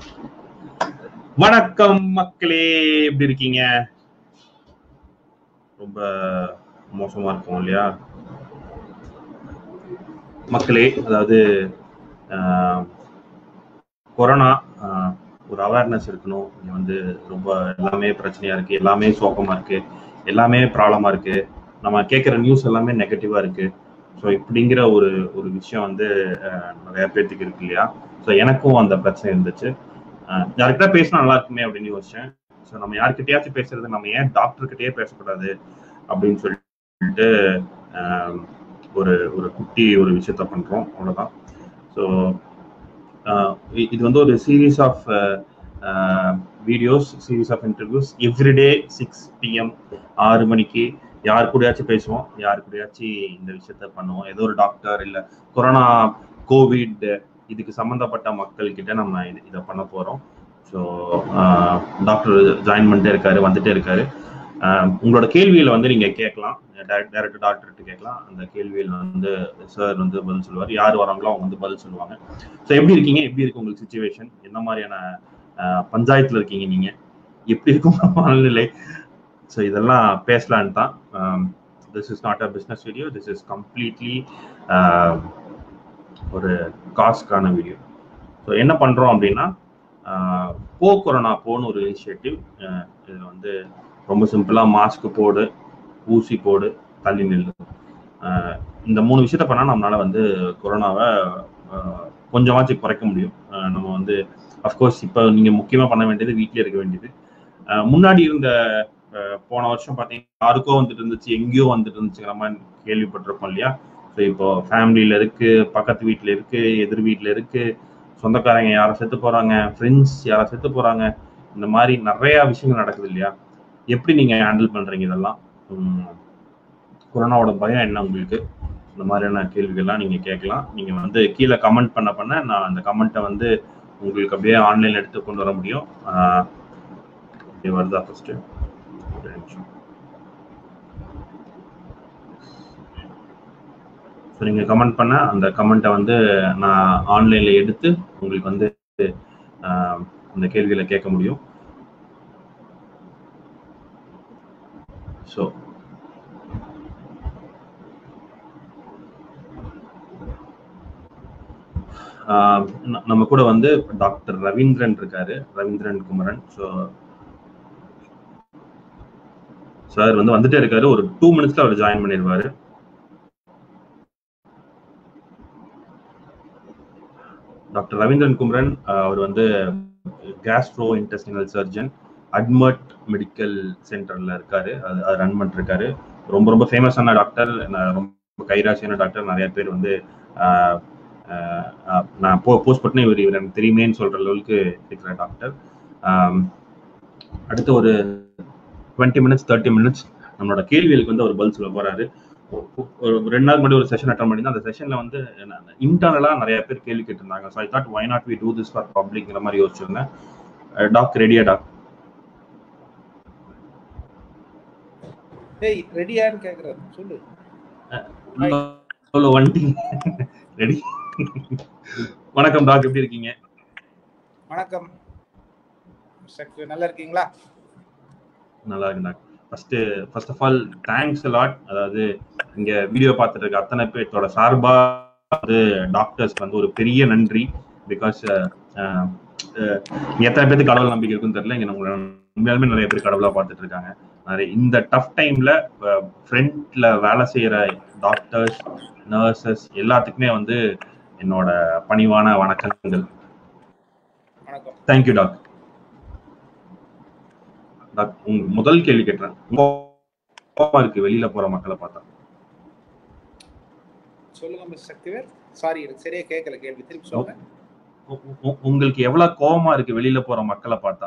வணக்கம் மக்களே எப்படி இருக்கீங்க ரொம்ப மோசமா இருக்கும் இல்லையா மக்களே அதாவது ஆஹ், கொரோனா ஆஹ், ஒரு அவேர்னஸ் இருக்கணும் இங்க வந்து ரொம்ப எல்லாமே பிரச்சனையா இருக்கு எல்லாமே சோகமா இருக்கு எல்லாமே ப்ராப்ளமா இருக்கு நம்ம கேட்குற நியூஸ் எல்லாமே நெகட்டிவா இருக்கு ஸோ இப்படிங்கிற ஒரு ஒரு விஷயம் வந்து ஆஹ், நிறைய பேர்த்துக்கு இருக்கு இல்லையா ஸோ எனக்கும் அந்த பிரச்சனை இருந்துச்சு ஆஹ், யார்கிட்ட பேசினா நல்லா இருக்குமே அப்படின்னு யோசிச்சேன் ஸோ நம்ம யார்கிட்டயாச்சும் பேசுறது நம்ம ஏன் டாக்டர் கிட்டயே பேசக்கூடாது அப்படின்னு சொல்லிட்டு ஆஹ், ஒரு ஒரு குட்டி ஒரு விஷயத்த பண்றோம் அவ்வளவுதான் ஸோ இது வந்து ஒரு series of videos series of interviews everyday six PM ஆறு மணிக்கு யார் கூடயாச்சும் பேசுவோம் யார் கூடயாச்சும் இந்த விஷயத்த பண்ணுவோம் ஏதோ ஒரு டாக்டர் இல்ல கொரோனா கோவிட் இதுக்கு சம்பந்தப்பட்ட மக்கள் கிட்ட நம்ம இது இதை பண்ண போறோம் ஸோ டாக்டர் ஜாயின் பண்ணிட்டே இருக்காரு வந்துட்டே இருக்காரு ஆஹ் உங்களோட கேள்வியில வந்து நீங்க கேட்கலாம் டைரக்ட் டாக்டர்கிட்ட கேட்கலாம் அந்த கேள்வியில் வந்து சார் வந்து பதில் சொல்லுவார் யார் வராங்களோ அவங்க வந்து பதில் சொல்லுவாங்க ஸோ எப்படி இருக்கீங்க எப்படி இருக்கு உங்களுக்கு சுச்சுவேஷன் என்ன மாதிரியான ஆஹ் பஞ்சாயத்துல இருக்கீங்க நீங்க எப்படி இருக்கும் மனநிலை ஸோ இதெல்லாம் பேசலான்னு தான் this is not a business video this is completely ஒரு காஸ்ட்கான வீடியோ ஸோ என்ன பண்றோம் அப்படின்னா ஆஹ் போ கொரோனா போன்னு ஒரு இனிஷியேட்டிவ் இது வந்து ரொம்ப சிம்பிளா மாஸ்க் போடு ஊசி போடு தள்ளி நில்லு ஆஹ் இந்த மூணு விஷயத்த பண்ணா நம்மளால வந்து கொரோனாவை ஆஹ் கொஞ்சமாச்சும் குறைக்க முடியும் ஆஹ் நம்ம வந்து அஃப்கோர்ஸ் இப்போ நீங்க முக்கியமா பண்ண வேண்டியது வீட்லயே இருக்க வேண்டியது ஆஹ் முன்னாடி இருந்த ஆஹ் போன வருஷம் பார்த்தீங்கன்னா யாருக்கோ வந்துட்டு இருந்துச்சு எங்கேயோ வந்துட்டு இருந்துச்சுங்கிற மாதிரி கேள்விப்பட்டிருப்போம் இல்லையா ஸோ இப்போ ஃபேமிலியில இருக்கு பக்கத்து வீட்டில் இருக்கு எதிர் வீட்டில் இருக்கு சொந்தக்காரங்க யாரை செத்து போறாங்க ஃப்ரெண்ட்ஸ் யாரை செத்து போறாங்க இந்த மாதிரி நிறைய விஷயங்கள் நடக்குது இல்லையா எப்படி நீங்க ஹேண்டில் பண்றீங்க இதெல்லாம் உம், கொரோனாவோட பயம் என்ன உங்களுக்கு இந்த மாதிரியான கேள்விகள்லாம் நீங்க கேட்கலாம் நீங்க வந்து கீழே கமெண்ட் பண்ண பண்ண நான் அந்த கமெண்ட்டை வந்து உங்களுக்கு அப்படியே ஆன்லைன்ல எடுத்து கொண்டு வர முடியும் ஆஹ், இது வருதா ஃபர்ஸ்ட் ஒரு நிமிஷம் ஸோ நீங்கள் கமெண்ட் பண்ண அந்த கமெண்ட்டை வந்து நான் ஆன்லைனில் எடுத்து உங்களுக்கு வந்து ஆஹ், அந்த கேள்விகளை கேட்க முடியும் ஸோ நம்ம கூட வந்து டாக்டர் ரவீந்திரன் இருக்காரு ரவீந்திரன் குமரன் ஸோ சார் வந்து வந்துட்டே இருக்காரு ஒரு டூ மினிட்ஸ்ல அவர் ஜாயின் பண்ணிடுவாரு டாக்டர் ரவீந்திரன் குமரன் அஹ், அவர் வந்து கேஸ்ட்ரோ இன்டெஸ்டினல் சர்ஜன் அட்மட் மெடிக்கல் சென்டர்ல இருக்காரு அது அது ரன் பண்ணிருக்காரு ரொம்ப ரொம்ப ஃபேமஸான டாக்டர் ரொம்ப கைராசியான டாக்டர் நிறைய பேர் வந்து அஹ், அஹ், அஹ், நான் போ போஸ்ட் பண்ண இவர் இவர் எனக்கு தெரியுமேன்னு சொல்ற அளவுக்கு இருக்கிற டாக்டர் ஆம், அடுத்து ஒரு டுவெண்ட்டி மினிட்ஸ் தேர்ட்டி மினிட்ஸ் நம்மளோட கேள்விகளுக்கு வந்து அவர் பதில் சொல்ல போறாரு ஒரு ரெண்டு நாள் முன்னாடி ஒரு செஷன் அட்டன் பண்ணி அந்த செஷன்ல வந்து இன்டர்னலா நிறைய பேர் கேள்வி கேட்டிருந்தாங்க so I thought why not we do this for பப்ளிக்ங்கிற மாதிரி யோசிச்சிருந்தேன் டாக் ரெடியா டாக் ஏய் ரெடியான்னு கேக்குறாரு சொல்லு ஹலோ வண்டி ரெடி வணக்கம் டாக் எப்படி இருக்கீங்க வணக்கம் சக்தி நல்லா இருக்கீங்களா நல்லா இருக்கு doc first first of all thanks lot அதாவது இங்க வீடியோ பார்த்துட்டு இருக்க அத்தனை பேர்த்தோட சார்பா வந்து டாக்டர்ஸ்க்கு வந்து ஒரு பெரிய நன்றி பிகாஸ் எத்தனை பேருக்கு கடவுள் நம்பிக்கை இருக்குன்னு தெரியல இங்க நம்ம உண்மையாலுமே நிறைய பேர் கடவுளா பார்த்துட்டு இருக்காங்க நிறைய இந்த டஃப் டைம்ல ஃப்ரண்ட்ல வேலை செய்யற டாக்டர்ஸ் நர்சஸ் எல்லாத்துக்குமே வந்து என்னோட பணிவான வணக்கங்கள் வணக்கம் தேங்க்யூ டாக் டாக் உங்க முதல் கேள்வி கேட்டுறேன் கோவமா இருக்கு வெளியில போற மக்களை பார்த்தா சொல்லுங்க மிஸ் சக்திவேல் சாரி எனக்கு சரியா கேட்கல கேள்வி திருப்பி சொல்லுங்க உ- உ- உங்களுக்கு எவ்வளவு கோவமா இருக்கு வெளியில போற மக்களை பார்த்தா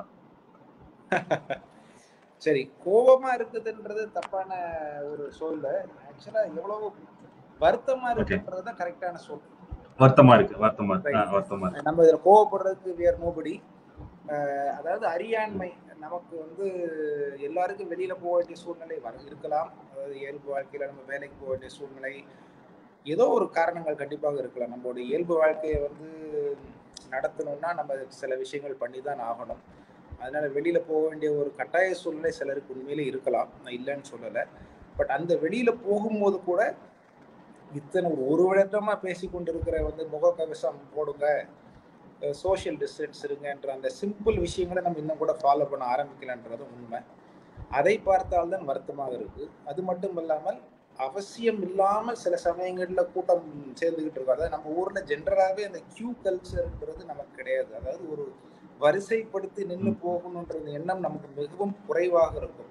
சரி கோபமா இருக்குதுன்றது தப்பான ஒரு சொல்ல ஆக்சுவலா எவ்வளவு வருத்தமா இருக்குன்றது தான் கரெக்டான சொல் வருத்தமா இருக்கு வருத்தமா இருக்கு ஆ, வருத்தமா இருக்கு நம்ம இதுல கோவப்படுறதுக்கு வேர் நோபடி அதாவது அறியாண்மை நமக்கு வந்து எல்லாருக்கும் வெளியில போக வேண்டிய சூழ்நிலை வர இருக்கலாம் அதாவது இயல்பு வாழ்க்கையில நம்ம வேலைக்கு போக வேண்டிய சூழ்நிலை ஏதோ ஒரு காரணங்கள் கண்டிப்பாக இருக்கலாம் நம்மளுடைய இயல்பு வாழ்க்கையை வந்து நடத்தணும்னா நம்ம சில விஷயங்கள் பண்ணி தான் ஆகணும் அதனால வெளியில போக வேண்டிய ஒரு கட்டாய சூழ்நிலை சிலருக்கு உண்மையிலே இருக்கலாம் நான் இல்லைன்னு சொல்லலை பட் அந்த வெளியில போகும்போது கூட இத்தனை ஒரு ஒரு வருடமா பேசி கொண்டிருக்கிற வந்து முகக்கவசம் போடுங்க சோஷியல் டிஸ்டன்ஸ் இருங்கன்ற அந்த சிம்பிள் விஷயங்களை நம்ம இன்னும் கூட ஃபாலோ பண்ண ஆரம்பிக்கலன்றது உண்மை அதை பார்த்தால்தான் வருத்தமாக இருக்கு அது மட்டும் இல்லாமல் அவசியம் இல்லாமல் சில சமயங்கள்ல கூட்டம் சேர்ந்துகிட்டு இருக்கும் அதாவது நம்ம ஊர்ல ஜென்ரலாகவே அந்த கியூ கல்ச்சர்ன்றது நமக்கு கிடையாது அதாவது ஒரு வரிசைப்படுத்தி நின்று போகணுன்ற எண்ணம் நமக்கு மிகவும் குறைவாக இருக்கும்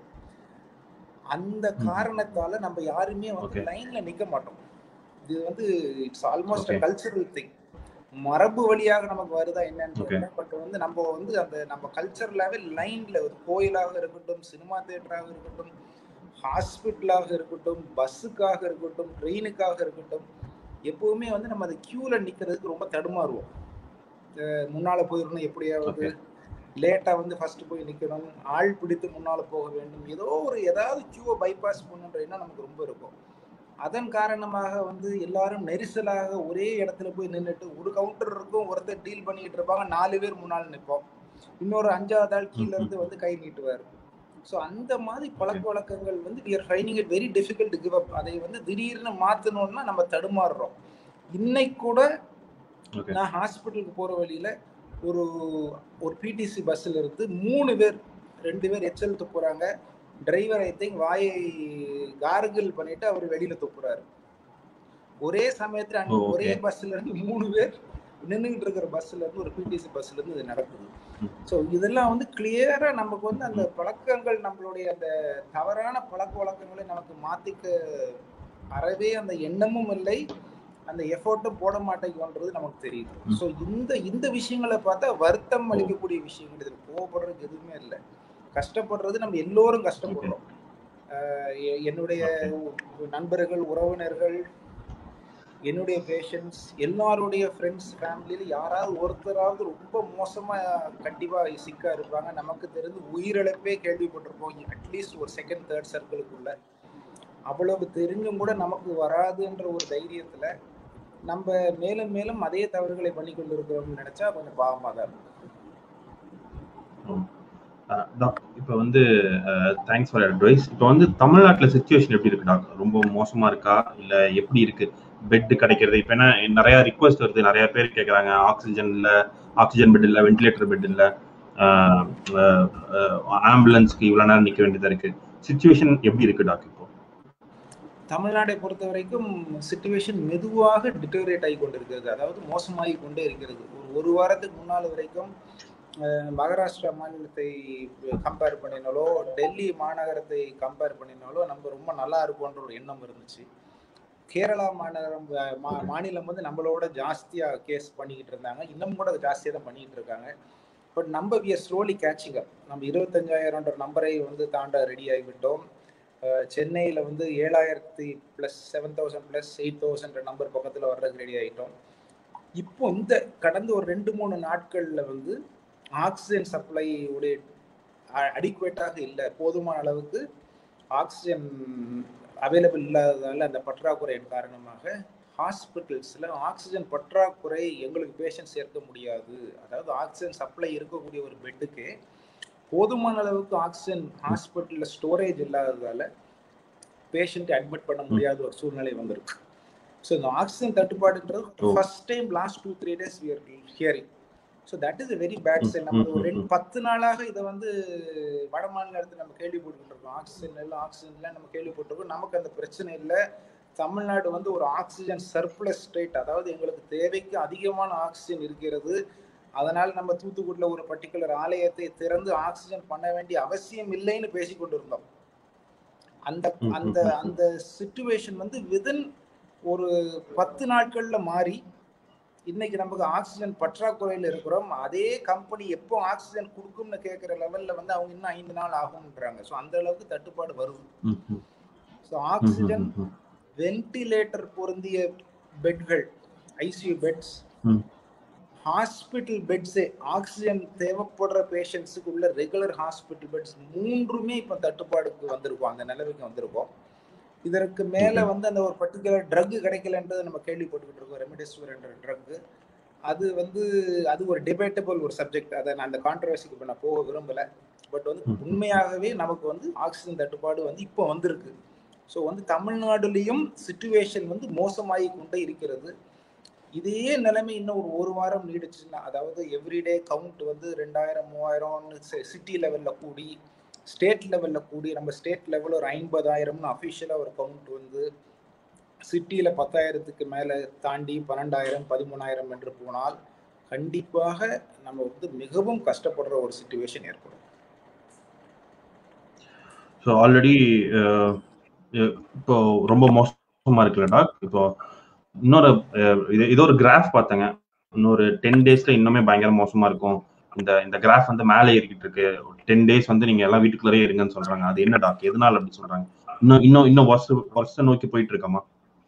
அந்த காரணத்தால நம்ம யாருமே வந்து லைன்ல நிக்க மாட்டோம் இது வந்து இட்ஸ் ஆல்மோஸ்ட் கல்ச்சரல் திங் மரபு வழியாக நமக்கு வருதா என்னன்னு பட் வந்து நம்ம வந்து அந்த நம்ம கல்ச்சர்லாவே லைன்ல ஒரு கோயிலாக இருக்கட்டும் சினிமா தியேட்டராக இருக்கட்டும் ஹாஸ்பிட்டலாக இருக்கட்டும் பஸ்ஸுக்காக இருக்கட்டும் ட்ரெயினுக்காக இருக்கட்டும் எப்பவுமே வந்து நம்ம அந்த கியூல நிக்கிறதுக்கு ரொம்ப தடுமாறுவோம் முன்னால போயிடணும் எப்படியாவது லேட்டா வந்து ஃபர்ஸ்ட் போய் நிக்கணும் ஆள் பிடித்து முன்னால போக வேண்டும் ஏதோ ஒரு ஏதாவது கியூவை பைபாஸ் பண்ணுன்ற எண்ணம் நமக்கு ரொம்ப இருக்கும் அதன் காரணமாக வந்து எல்லாரும் நெரிசலாக ஒரே இடத்துல போய் நின்றுட்டு ஒரு கவுண்டர் இருக்கும் ஒருத்தர் டீல் பண்ணிட்டு இருப்பாங்க நாலு பேர் முன்னால் நிற்போம் இன்னொரு அஞ்சாவது ஆள் கீழே இருந்து வந்து கை நீட்டுவார் ஸோ அந்த மாதிரி பழக்க வழக்கங்கள் வந்து வி ஆர் ஃபைனிங் it very difficult give up அதை வந்து திடீர்னு மாற்றணும்னா நம்ம தடுமாறுறோம் இன்னைக்கு கூட நான் ஹாஸ்பிட்டலுக்கு போகிற வழியில் ஒரு ஒரு பிடிசி பஸ்ஸில் இருந்து மூணு பேர் ரெண்டு பேர் எச்சல் துப்புறாங்க டிரைவர் ஐ திங்க் வாயை கார்கிள் பண்ணிட்டு அவர் வெளியில துப்புறாரு ஒரே சமயத்துல ஒரே பஸ்ல இருந்து மூணு பேர் நின்றுகிட்டு இருக்கிற பஸ்ல இருந்து ஒரு பிடிசி பஸ்ல இருந்து இது நடக்குது ஸோ இதெல்லாம் வந்து கிளியரா நமக்கு வந்து அந்த பழக்கங்கள் நம்மளுடைய அந்த தவறான பழக்க வழக்கங்களை நமக்கு மாத்திக்க அறவே அந்த எண்ணமும் இல்லை அந்த எஃபோர்ட்டும் போட மாட்டேங்குன்றது நமக்கு தெரியுது ஸோ இந்த இந்த விஷயங்களை பார்த்தா வருத்தம் அளிக்கக்கூடிய விஷயங்கள் இதில் கோவப்படுறதுக்கு எதுவுமே இல்லை கஷ்டப்படுறது நம்ம எல்லோரும் கஷ்டப்படுறோம் என்னுடைய நண்பர்கள் உறவினர்கள் என்னுடைய பேஷண்ட்ஸ் எல்லாருடைய ஃப்ரெண்ட்ஸ் ஃபேமிலியில் யாராவது ஒருத்தராவது ரொம்ப மோசமாக கண்டிப்பாக சிக்கா இருப்பாங்க நமக்கு தெரிந்து உயிரிழப்பே கேள்விப்பட்டிருப்போம் அட்லீஸ்ட் ஒரு செகண்ட் தேர்ட் சர்க்கிளுக்குள்ள அவ்வளவு தெரிஞ்சும் கூட நமக்கு வராதுன்ற ஒரு தைரியத்தில் நம்ம மேலும் மேலும் அதே தவறுகளை பண்ணி கொண்டு இருக்கிறோம்னு நினைச்சா கொஞ்சம் பாவமாக தான் இருக்கும் இப்போ வந்து தேங்க்ஸ் ஃபார் அட்வைஸ் இப்போ வந்து தமிழ்நாட்டில் சுச்சுவேஷன் எப்படி இருக்கு டாக்டர் ரொம்ப மோசமா இருக்கா இல்லை எப்படி இருக்கு பெட் கிடைக்கிறது இப்போ என்ன நிறைய ரிக்வஸ்ட் வருது நிறைய பேர் கேட்குறாங்க ஆக்சிஜன் இல்லை ஆக்சிஜன் பெட் இல்லை வென்டிலேட்டர் பெட் இல்லை ஆம்புலன்ஸ்க்கு இவ்வளோ நேரம் நிற்க வேண்டியதாக இருக்கு சுச்சுவேஷன் எப்படி இருக்கு டாக்டர் இப்போ தமிழ்நாட்டை பொறுத்த வரைக்கும் சுச்சுவேஷன் மெதுவாக டிட்டோரேட் ஆகி கொண்டிருக்கிறது அதாவது மோசமாகி கொண்டே இருக்கிறது ஒரு ஒரு வாரத்துக்கு முன்னால் வரைக்கும் மகாராஷ்டிரா மாநிலத்தை கம்பேர் பண்ணினாலோ டெல்லி மாநகரத்தை கம்பேர் பண்ணினாலோ நம்ம ரொம்ப நல்லா இருப்போன்ற ஒரு எண்ணம் இருந்துச்சு கேரளா மாநகரம் மாநிலம் வந்து நம்மளோட ஜாஸ்தியாக கேஸ் பண்ணிக்கிட்டு இருந்தாங்க இன்னும் கூட ஜாஸ்தியாக தான் பண்ணிக்கிட்டு இருக்காங்க பட் நம்ம we are slowly catching up நம்ம இருபத்தஞ்சாயிரம்ன்ற நம்பரை வந்து தாண்ட ரெடி ஆகிவிட்டோம் சென்னையில் வந்து ஏழாயிரத்தி plus seven thousand plus eight thousand number பக்கத்தில் வர்றதுக்கு ரெடி ஆகிட்டோம் இப்போ இந்த கடந்த ஒரு ரெண்டு மூணு நாட்களில் வந்து ஆக்சிஜன் சப்ளை உடைய அடிக்குவேட்டாக இல்லை போதுமான அளவுக்கு ஆக்சிஜன் அவைலபிள் இல்லாததால் அந்த பற்றாக்குறையின் காரணமாக ஹாஸ்பிட்டல்ஸில் ஆக்சிஜன் பற்றாக்குறை எங்களுக்கு பேஷண்ட் சேர்க்க முடியாது அதாவது ஆக்சிஜன் சப்ளை இருக்கக்கூடிய ஒரு பெட்டுக்கு போதுமான அளவுக்கு ஆக்சிஜன் ஹாஸ்பிட்டலில் ஸ்டோரேஜ் இல்லாததால் பேஷண்ட்டை அட்மிட் பண்ண முடியாத ஒரு சூழ்நிலை வந்திருக்கு ஸோ இந்த ஆக்சிஜன் தட்டுப்பாடுன்றது first time last two three days we're hearing so that is very bad sign நம்ம ஒரு ரெண்டு பத்து நாளாக இதை வந்து வட மாநிலத்தில் நம்ம கேள்விப்பட்டு இருக்கோம் ஆக்சிஜன் இல்லை ஆக்சிஜன் இல்லை நம்ம கேள்விப்பட்டிருக்கோம் நமக்கு அந்த பிரச்சனை இல்லை தமிழ்நாடு வந்து ஒரு ஆக்சிஜன் சர்ப்ளஸ் ஸ்டேட் அதாவது எங்களுக்கு தேவைக்கு அதிகமான ஆக்சிஜன் இருக்கிறது அதனால் நம்ம தூத்துக்குடியில் ஒரு பர்டிகுலர் ஆலயத்தை திறந்து ஆக்சிஜன் பண்ண வேண்டிய அவசியம் இல்லைன்னு பேசி கொண்டிருந்தோம் அந்த அந்த அந்த சுச்சுவேஷன் வந்து விதின் ஒரு பத்து நாட்கள்ல மாறி இன்னைக்கு நமக்கு ஆக்சிஜன் பற்றாக்குறையில் இருக்கிறோம் அதே கம்பெனி எப்போ ஆக்சிஜன் கொடுக்கும்னு கேட்குற லெவல்ல வந்து அவங்க இன்னும் ஐந்து நாள் ஆகும்ன்றாங்க ஸோ அந்த அளவுக்கு தட்டுப்பாடு வருது ஸோ ஆக்சிஜன் வென்டிலேட்டர் பொருந்திய பெட்கள் ஐசியூ பெட்ஸ் ஹாஸ்பிட்டல் பெட்ஸே ஆக்சிஜன் தேவைப்படுற பேஷண்ட்ஸுக்கு உள்ள ரெகுலர் ஹாஸ்பிட்டல் பெட்ஸ் மூன்றுமே இப்போ தட்டுப்பாடுக்கு வந்திருக்கோம் அந்த நிலைமைக்கு வந்திருக்கோம் இதற்கு மேல வந்து அந்த ஒரு பர்டிகுலர் ட்ரக் கிடைக்கலன்றது நம்ம கேள்விப்பட்டுக்கிட்டு இருக்கோம் ரெமிடெசிவிர் என்ற ட்ரக் அது வந்து அது ஒரு டிபேட்டபிள் ஒரு சப்ஜெக்ட் அதை நான் அந்த கான்ட்ரவர்சிக்கு இப்போ நான் போக விரும்பல பட் வந்து ம். உண்மையாகவே நமக்கு வந்து ஆக்சிஜன் தட்டுப்பாடு வந்து இப்போ வந்திருக்கு ஸோ வந்து தமிழ்நாடுலேயும் சுச்சுவேஷன் வந்து மோசமாகி கொண்டே இருக்கிறது இதே நிலைமை இன்னும் ஒரு ஒரு வாரம் நீடிச்சுன்னா அதாவது எவ்ரிடே கவுண்ட் வந்து ரெண்டாயிரம் மூவாயிரம்னு சிட்டி லெவலில் கூடி ஸ்டேட் லெவலில் கூடி நம்ம ஸ்டேட் லெவலில் ஒரு ஐம்பதாயிரம்னு அஃபிஷியலாக ஒரு கவுண்ட் வந்து சிட்டியில் பத்தாயிரத்துக்கு மேலே தாண்டி பன்னெண்டாயிரம் பதிமூணாயிரம் என்று போனால் கண்டிப்பாக நம்ம வந்து மிகவும் கஷ்டப்படுற ஒரு சுச்சுவேஷன் ஏற்படும் ஸோ ஆல்ரெடி இப்போ ரொம்ப மோசமா இருக்குல்ல டாக் இப்போ இன்னொரு அஹ், இது இது ஒரு கிராஃப் பார்த்தேங்க இன்னொரு டென் டேஸ்ல இன்னுமே பயங்கர மோசமா இருக்கும் இந்த இந்த கிராஃப் வந்து மேலே ஏறிக்கிட்டு இருக்கு டென் டேஸ் வந்து நீங்க எல்லாம் வீட்டுக்குள்ளே இருங்கன்னு சொல்றாங்க அது என்ன டாக் எதனால அப்படி சொல்றாங்க இன்னும் இன்னும் இன்னும் வருஷம் வருஷம் நோக்கி போயிட்டு இருக்கமா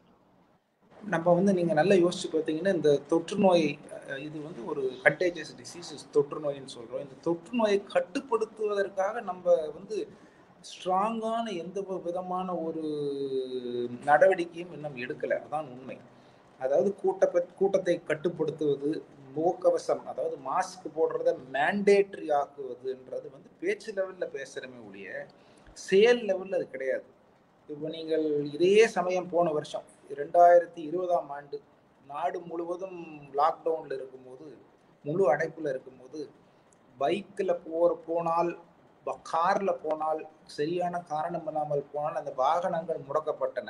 நம்ம வந்து நீங்க நல்லா யோசிச்சு பார்த்தீங்கன்னா இந்த தொற்று நோய் அஹ், இது வந்து ஒரு கண்டேஜியஸ் டிசீஸ் தொற்று நோயின்னு சொல்றோம் இந்த தொற்று நோயை கட்டுப்படுத்துவதற்காக நம்ம வந்து ஸ்ட்ராங்கான எந்த ஒரு விதமான ஒரு நடவடிக்கையும் இன்னும் எடுக்கல அதான் உண்மை அதாவது கூட்ட கூட்டத்தை கட்டுப்படுத்துவது முகக்கவசம் அதாவது மாஸ்க் போடுறத மேண்டேட்ரி ஆக்குவதுன்றது வந்து பேச்சு லெவலில் பேசுகிறமே ஒழிய செயல் லெவலில் அது கிடையாது இப்போ நீங்கள் இதே சமயம் போன வருஷம் ரெண்டாயிரத்தி இருபதாம் ஆண்டு நாடு முழுவதும் லாக்டவுனில் இருக்கும்போது முழு அடைப்பில் இருக்கும்போது பைக்கில் போகிற போனால் காரில் போனால் சரியான காரணம் இல்லாமல் போனால் அந்த வாகனங்கள் முடக்கப்பட்டன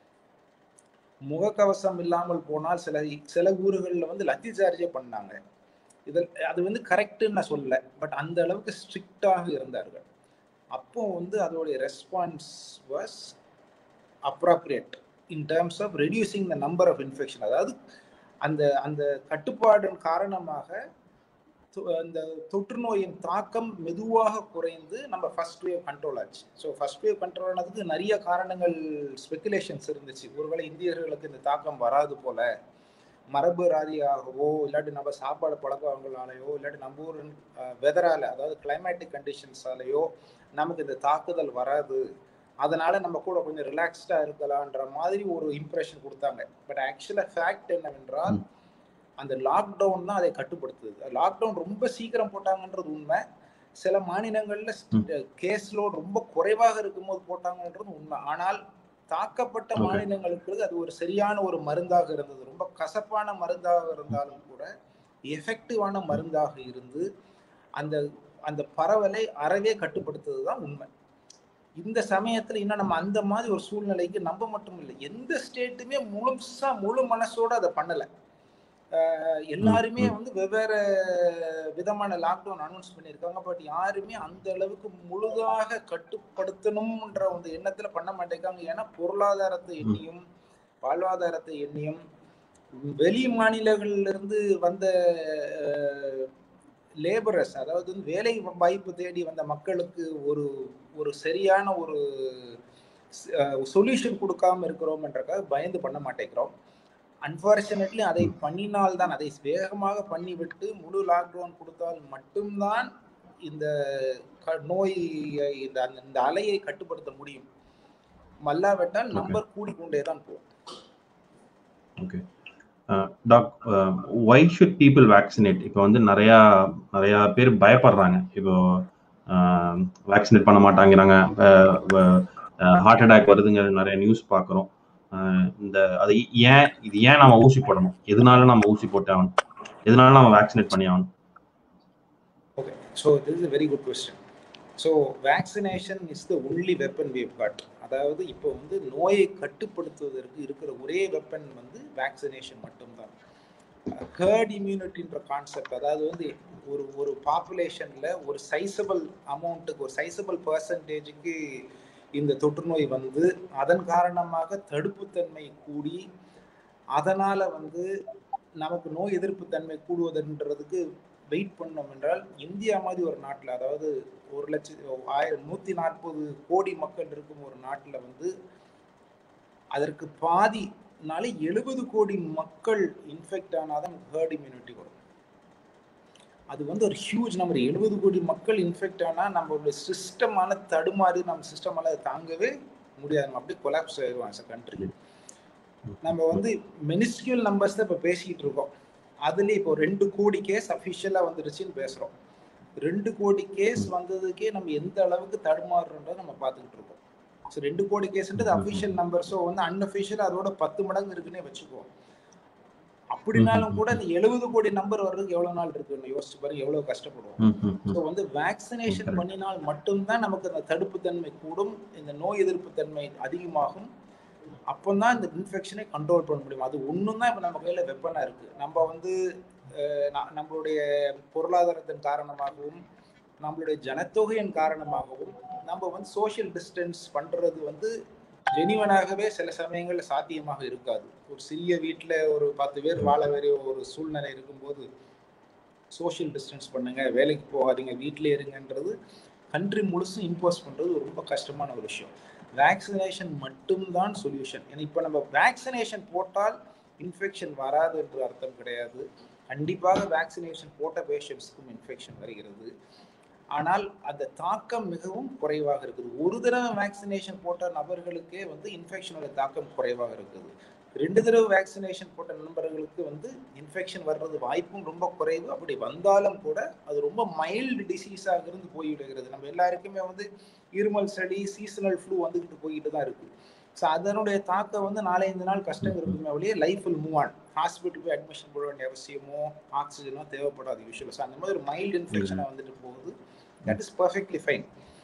முகக்கவசம் இல்லாமல் போனால் சில சில ஊர்களில் வந்து லத்தி சார்ஜே பண்ணாங்க இதில் அது வந்து கரெக்டுன்னு நான் சொல்லல பட் அந்த அளவுக்கு ஸ்ட்ரிக்டாக இருந்தார்கள் அப்போ வந்து அதோடைய response was appropriate in terms of reducing the number of infection அதாவது அந்த அந்த கட்டுப்பாடின் காரணமாக தொ- அந்த தொற்று நோயின் தாக்கம் மெதுவாக குறைந்து நம்ம ஃபர்ஸ்ட் வேவ் கண்ட்ரோல் ஆச்சு ஸோ ஃபர்ஸ்ட் வேவ் கண்ட்ரோல் ஆனதுக்கு நிறைய காரணங்கள் ஸ்பெகுலேஷன்ஸ் இருந்துச்சு ஒருவேளை இந்தியர்களுக்கு இந்த தாக்கம் வராது போல மரபு ராதியாகவோ இல்லாட்டி நம்ம சாப்பாடு பழக்கங்களாலேயோ இல்லாட்டி நம்ம ஊர் வெதரால அதாவது கிளைமேட்டிக் கண்டிஷன்ஸாலேயோ நமக்கு இந்த தாக்குதல் வராது அதனால நம்ம கூட கொஞ்சம் ரிலாக்ஸ்டா இருக்கலான்ற மாதிரி ஒரு இம்ப்ரெஷன் கொடுத்தாங்க பட் ஆக்சுவலாக ஃபேக்ட் என்னவென்றால் ம். அந்த லாக்டவுன் தான் அதை கட்டுப்படுத்துது லாக்டவுன் ரொம்ப சீக்கிரம் போட்டாங்கன்றது உண்மை சில மாநிலங்கள்ல கேஸ் லோட் ரொம்ப குறைவாக இருக்கும்போது போட்டாங்கன்றது உண்மை ஆனால் தாக்கப்பட்ட Okay. மாநிலங்களுக்கு அது ஒரு சரியான ஒரு மருந்தாக இருந்தது ரொம்ப கசப்பான மருந்தாக இருந்தாலும் கூட எஃபெக்டிவான மருந்தாக இருந்து அந்த அந்த பரவலை அறவே கட்டுப்படுத்துவது தான் உண்மை இந்த சமயத்துல இன்னும் நம்ம அந்த மாதிரி ஒரு சூழ்நிலைக்கு நம்ம மட்டும் இல்லை எந்த ஸ்டேட்டுமே முழுசா முழு மனசோட அதை பண்ணல அஹ் எல்லாருமே ம். வந்து வெவ்வேறு விதமான லாக்டவுன் அனௌன்ஸ் பண்ணியிருக்காங்க பட் யாருமே அந்த அளவுக்கு முழுதாக கட்டுப்படுத்தணும்ன்ற அந்த எண்ணத்துல பண்ண மாட்டேங்காங்க ஏன்னா பொருளாதாரத்தை எண்ணியும் வாழ்வாதாரத்தை எண்ணியும் வெளி மாநிலங்கள்ல இருந்து வந்த லேபரர்ஸ் அதாவது வந்து வேலை வாய்ப்பு தேடி வந்த மக்களுக்கு ஒரு ஒரு சரியான ஒரு சொல்யூஷன் கொடுக்காம இருக்கிறோம்ன்றக்காக பயந்து பண்ண மாட்டேங்கிறோம் அன்பார்ச்சுனேட்லி அதை பண்ணினால்தான் அதை வேகமாக பண்ணிவிட்டு முழு லாக்டவுன் கொடுத்தால் மட்டும்தான் இந்த க- நோய் இந்த அந்த- இந்த அலையை கட்டுப்படுத்த முடியும் மல்லாவிட்டால் Okay. நம்பர் கூடிக்கொண்டே தான் போகும் okay doc why should people vaccinate இப்போ வந்து நிறையா நிறையா பேர் பயப்படுறாங்க இப்போ வேக்சினேட் பண்ண மாட்டாங்கிறாங்க ஹார்ட் அட்டாக் வருதுங்க நிறைய நியூஸ் பார்க்குறோம் இந்த அது ஏன் இது ஏன் நம்ம ஊசி போடணும் எதனால நம்ம ஊசி போட்டு ஆகணும் எதனால நம்ம வேக்சினேட் பண்ணி ஆகணும் okay so this is very good question so vaccination is the only weapon we've got அதாவது இப்போ வந்து நோயை கட்டுப்படுத்துவதற்கு இருக்கிற ஒரே வெப்பன் வந்து வேக்சினேஷன் மட்டும்தான் ஹேர்ட் இம்யூனிட்டின்ற கான்செப்ட் அதாவது வந்து ஒரு ஒரு பாப்புலேஷனில் ஒரு சைசபிள் அமௌண்ட்டுக்கு ஒரு சைசபிள் பர்சன்டேஜுக்கு இந்த தொற்று நோய் வந்து அதன் காரணமாக தடுப்புத்தன்மை கூடி அதனால் வந்து நமக்கு நோய் எதிர்ப்பு தன்மை கூடுவதுன்றதுக்கு வெயிட் பண்ணோம் என்றால் இந்தியா மாதிரி ஒரு நாட்டில் அதாவது ஒரு லட்சம் ஆயிரம் நூற்றி நாற்பது கோடி மக்கள் இருக்கும் ஒரு நாட்டில் வந்து அதற்கு பாதினால எழுபது கோடி மக்கள் இன்ஃபெக்ட் ஆனாதான் ஹேர்ட் இம்யூனிட்டி வரும் அது வந்து ஒரு ஹியூஜ் நம்பர் எழுபது கோடி மக்கள் இன்ஃபெக்ட் ஆனால் நம்மளுடைய சிஸ்டமான தடுமாறி நம்ம சிஸ்டமால அதை தாங்கவே முடியாது நம்ம அப்படியே கொலாப்ஸ் ஆயிடுவோம் as a கண்ட்ரி நம்ம வந்து மினிஸ்கியூல் நம்பர்ஸ் தான் இப்போ பேசிக்கிட்டு இருக்கோம் அதுல இப்போ ரெண்டு கோடி கேஸ் அஃபிஷியலா வந்துருச்சுன்னு பேசுறோம் ரெண்டு கோடி கேஸ் வந்ததுக்கே நம்ம எந்த அளவுக்கு தடுமாறுன்றதை நம்ம பார்த்துக்கிட்டு இருக்கோம் ஸோ ரெண்டு கோடி கேஸ்ன்றது அஃபிஷியல் நம்பர் ஸோ வந்து அன்அஃபிஷியல் அதோட பத்து மடங்கு இருக்குன்னே வச்சுக்குவோம் அப்படின்னாலும் கூட இந்த எழுபது கோடி நம்பர் வர்றதுக்கு எவ்வளவு நாள் இருக்குன்னு யோசிச்சு பாருங்க எவ்வளவு கஷ்டப்படுவோம் ம், ம், ம். ஸோ வந்து வேக்சினேஷன் பண்ணினால் மட்டும்தான் நமக்கு அந்த தடுப்பு தன்மை கூடும் இந்த நோய் எதிர்ப்பு தன்மை அதிகமாகும் அப்போதான் இந்த இன்ஃபெக்ஷனை கண்ட்ரோல் பண்ண முடியும் அது ஒன்றும் தான் இப்போ நம்ம கையில் வெப்பனாக இருக்கு நம்ம வந்து அஹ், ந- நம்மளுடைய பொருளாதாரத்தின் காரணமாகவும் நம்மளுடைய ஜனத்தொகையின் காரணமாகவும் நம்ம வந்து சோஷியல் டிஸ்டன்ஸ் பண்றது வந்து ஜெனிவனாகவே சில சமயங்கள்ல சாத்தியமாக இருக்காது ஒரு சிறிய வீட்டில் ஒரு பத்து பேர் வாழ வேண்டிய ஒரு சூழ்நிலை இருக்கும்போது சோஷியல் டிஸ்டன்ஸ் பண்ணுங்க வேலைக்கு போகாதீங்க வீட்டிலே இருங்கன்றது கண்ட்ரி முழுசும் இம்போஸ் பண்றது ரொம்ப கஷ்டமான ஒரு விஷயம் வேக்சினேஷன் மட்டும்தான் சொல்யூஷன் ஏன்னா இப்போ நம்ம வேக்சினேஷன் போட்டால் இன்ஃபெக்ஷன் வராது என்று அர்த்தம் கிடையாது கண்டிப்பாக வேக்சினேஷன் போட்ட பேஷண்ட்ஸுக்கும் இன்ஃபெக்ஷன் வருகிறது ஆனால் அந்த தாக்கம் மிகவும் குறைவாக இருக்குது ஒரு தடவை வேக்சினேஷன் போட்ட நபர்களுக்கே வந்து இன்ஃபெக்ஷனோட தாக்கம் குறைவாக இருக்குது ரெண்டு தடவை வேக்சினேஷன் போட்ட நண்பர்களுக்கு வந்து இன்ஃபெக்ஷன் வர்றது வாய்ப்பும் ரொம்ப குறைவு அப்படி வந்தாலும் கூட அது ரொம்ப மைல்டு டிசீஸாக இருந்து போய்விடுகிறது நம்ம எல்லாருக்குமே வந்து இருமல் சளி சீசனல் ஃப்ளூ வந்துக்கிட்டு போய்கிட்டு தான் இருக்கு ஸோ அதனுடைய தாக்கம் வந்து நாலஞ்சு நாள் கஷ்டம் இருக்குமே வழியே life will move on hospital போய் அட்மிஷன் போட வேண்டிய அவசியமோ ஆக்சிஜனோ தேவைப்படாத யூஸ்வல் ஸோ அந்த மாதிரி ஒரு மைல்டு இன்ஃபெக்ஷனாக வந்துட்டு போகுது தட் இஸ் பர்ஃபெக்ட்லி ஃபைன்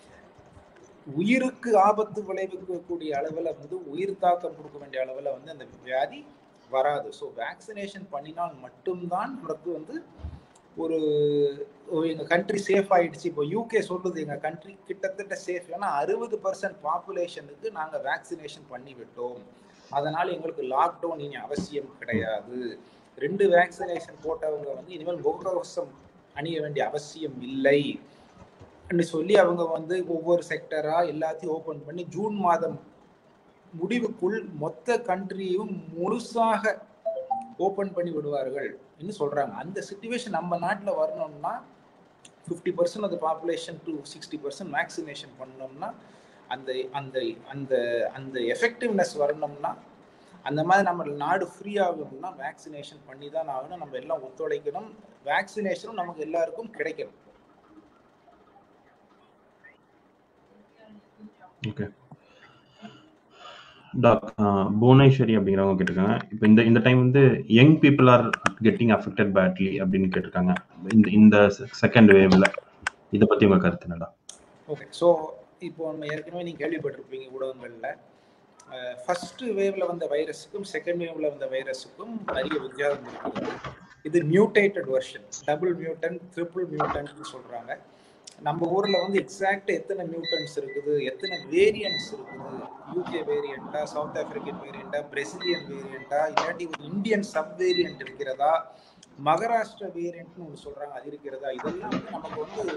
உயிருக்கு ஆபத்து விளைவிக்கக்கூடிய அளவில் வந்து உயிர் தாக்கம் கொடுக்க வேண்டிய அளவில் வந்து அந்த வியாதி வராது ஸோ வேக்சினேஷன் பண்ணினால் மட்டும்தான் நமக்கு வந்து ஒரு எங்கள் கண்ட்ரி சேஃப் ஆயிடுச்சு இப்போ யூகே சொல்லுது எங்கள் கண்ட்ரி கிட்டத்தட்ட சேஃப் ஏன்னா அறுபது பர்சன்ட் பாப்புலேஷனுக்கு நாங்கள் வேக்சினேஷன் பண்ணி விட்டோம் அதனால் எங்களுக்கு லாக்டவுன் இனி அவசியம் கிடையாது ரெண்டு வேக்சினேஷன் போட்டவங்க வந்து இனிமேல் முகக்கவசம் அணிய வேண்டிய அவசியம் இல்லை சொல்லி அவங்க வந்து ஒவ்வொரு செக்டரா எல்லாத்தையும் ஓபன் பண்ணி ஜூன் மாதம் முடிவுக்குள் மொத்த கண்ட்ரியும் முழுசாக ஓபன் பண்ணி விடுவார்கள் என்று சொல்றாங்க அந்த சுச்சுவேஷன் நம்ம நாட்டில் வரணும்னா fifty percent of population to sixty percent vaccination பண்ணோம்னா அந்த அந்த அந்த அந்த எஃபெக்டிவ்னஸ் வரணும்னா அந்த மாதிரி நம்ம நாடு ஃப்ரீ ஆகணும்னா வேக்சினேஷன் பண்ணி தான் ஆகணும் நம்ம எல்லாம் ஒத்துழைக்கணும் வேக்சினேஷனும் நமக்கு எல்லாருக்கும் கிடைக்கணும் ஓகே டாக் புவனேஸ்வரி அப்படிங்கிறவங்க கேட்டிருக்காங்க இப்போ இந்த இந்த டைம் வந்து young people are getting affected badly அப்படின்னு கேட்டிருக்காங்க இந்த இந்த செகண்ட் வேவ்ல இதை பத்தி உங்க கருத்து என்னடா ஓகே ஸோ இப்போ நம்ம ஏற்கனவே நீங்கள் கேள்விப்பட்டிருப்பீங்க ஊடகங்களில் ஃபர்ஸ்ட் வேவ்ல வந்த வைரஸுக்கும் செகண்ட் வேவ்ல வந்த வைரஸுக்கும் நிறைய வித்தியாசம் இருக்குது இது mutated version double mutant triple மியூட்டன்ட்னு சொல்றாங்க நம்ம ஊர்ல வந்து எக்ஸாக்ட் எத்தனை மியூட்டன்ஸ் இருக்குது எத்தனை வேரியன்ட்ஸ் இருக்குது யூகே வேரியண்டா சவுத் ஆப்பிரிக்கன் வேரியண்டா பிரசிலியன் வேரியண்டா இல்லாட்டி ஒரு இந்தியன் சப் வேரியன்ட் இருக்கிறதா மகாராஷ்டிரா வேரியன்ட்னு ஒன்று சொல்றாங்க அது இருக்கிறதா இதெல்லாம் வந்து நமக்கு வந்து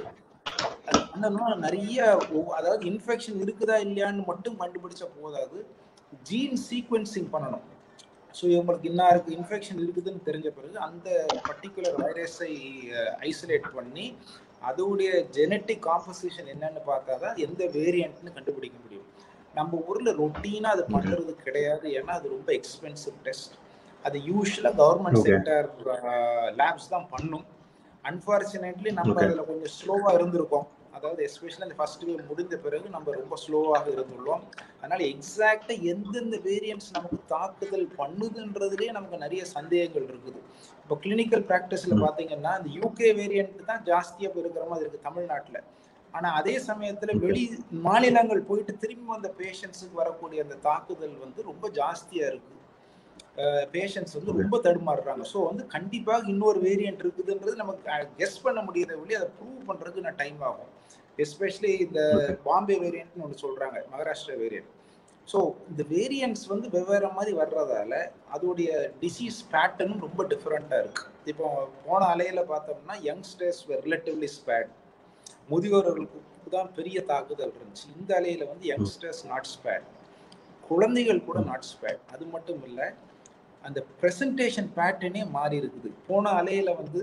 அந்த நிறைய அதாவது இன்ஃபெக்ஷன் இருக்குதா இல்லையான்னு மட்டும் கண்டுபிடிச்சா போதாது ஜீன் சீக்வன்சிங் பண்ணணும் ஸோ இவங்களுக்கு இன்னாருக்கு இன்ஃபெக்ஷன் இருக்குதுன்னு தெரிஞ்ச பிறகு அந்த பர்டிகுலர் வைரஸை ஐசோலேட் பண்ணி அதோடைய ஜெனட்டிக் காம்போசிஷன் என்னன்னு பார்த்தா தான் எந்த வேரியண்ட்னு கண்டுபிடிக்க முடியும் நம்ம ஊர்ல ரொட்டீனா அது பண்றது கிடையாது ஏன்னா அது ரொம்ப எக்ஸ்பென்சிவ் டெஸ்ட் அது யூஸ்வலா கவர்மெண்ட் செக்டர் லேப்ஸ் தான் பண்ணும் அன்பார்ச்சுனேட்லி நம்ம அதுல கொஞ்சம் ஸ்லோவா இருந்திருக்கோம் அதாவது எஸ்பெஷலி அந்த ஃபர்ஸ்ட் வேவ் முடிந்த பிறகு நம்ம ரொம்ப ஸ்லோவாக இருந்துள்ளோம் அதனால எக்ஸாக்டா எந்தெந்த வேரியன்ட்ஸ் நமக்கு தாக்குதல் பண்ணுதுன்றதுலேயே நமக்கு நிறைய சந்தேகங்கள் இருக்குது இப்போ கிளினிக்கல் ப்ராக்டிஸ்ல பாத்தீங்கன்னா இந்த யூகே வேரியன்ட் தான் ஜாஸ்தியா இருக்கிற மாதிரி இருக்கு தமிழ்நாட்டில் ஆனா அதே சமயத்துல வெளி மாநிலங்கள் போயிட்டு திரும்பி வந்த பேஷண்ட்ஸுக்கு வரக்கூடிய அந்த தாக்குதல் வந்து ரொம்ப ஜாஸ்தியா இருக்கு பேஷண்ட்ஸ் வந்து ரொம்ப தடுமாறுறாங்க ஸோ வந்து கண்டிப்பாக இன்னொரு வேரியன்ட் இருக்குதுன்றது நமக்கு கெஸ் பண்ண முடியாத வழி அதை ப்ரூவ் பண்ணுறதுக்கு நான் டைம் ஆகும் எஸ்பெஷலி இந்த பாம்பே வேரியன்ட்னு ஒன்று சொல்கிறாங்க மகாராஷ்டிரா வேரியன்ட் ஸோ இந்த வேரியன்ட்ஸ் வந்து வெவ்வேறு மாதிரி வர்றதால அதோடைய டிசீஸ் பேட்டர்னும் ரொம்ப டிஃப்ரெண்ட்டாக இருக்கு இப்போ போன அலையில் பார்த்தோம்னா யங்ஸ்டர்ஸ் ரிலேட்டிவ்லி ஸ்பேட் முதியோர்களுக்கு தான் பெரிய தாக்குதல் இருந்துச்சு இந்த அலையில வந்து யங்ஸ்டர்ஸ் நாட் ஸ்பேட் குழந்தைகள் கூட நாட் ஸ்பேட் அது மட்டும் இல்லை அந்த ப்ரெசன்டேஷன் பேட்டர்னே மாறி இருக்குது போன அலையில வந்து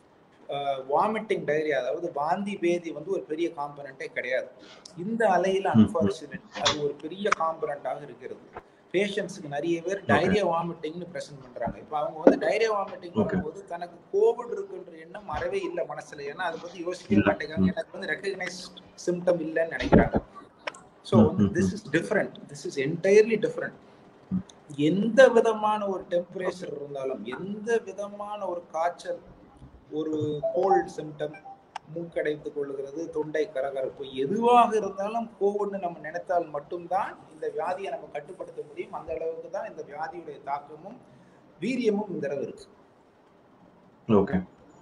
வாமிட்டிங் டைரி அதாவது வாந்தி பேதி வந்து ஒரு பெரிய காம்பனண்டே கிடையாது இந்த அலையில அன்பார்ச்சுனேட் அது ஒரு பெரிய காம்பனண்டாக இருக்கிறது பேஷண்ட்ஸுக்கு நிறைய பேர் டைரியா வாமிட்டிங்னு ப்ரெசென்ட் பண்றாங்க இப்போ அவங்க வந்து டைரியா வாமிட்டிங் Okay. வரும்போது தனக்கு கோவிட் இருக்குன்ற எண்ணம் அறவே இல்லை மனசுல ஏன்னா அதை பத்தி யோசிக்கவே இல்ல. மாட்டேங்கிறாங்க எனக்கு வந்து ரெக்கக்னைஸ் சிம்டம் இல்லைன்னு நினைக்கிறாங்க ஸோ ம், வந்து hmm, this is different this is entirely different எந்த விதமான ஒரு டெம்பரேச்சர் இருந்தாலும் எந்த விதமான ஒரு காய்ச்சல் ஒரு கோல்ட் சிம்டம் மூக்கடைத்துக் கொள்ளுகிறது தொண்டை கரகரப்பு எதுவாக இருந்தாலும் கோவிட்னு நம்ம நினைத்தால் மட்டும்தான் இந்த வியாதியை நம்ம கட்டுப்படுத்த முடியும் அந்த அளவுக்கு தான் இந்த வியாதியுடைய தாக்கமும் வீரியமும் இந்த அளவு இருக்கு ஓகே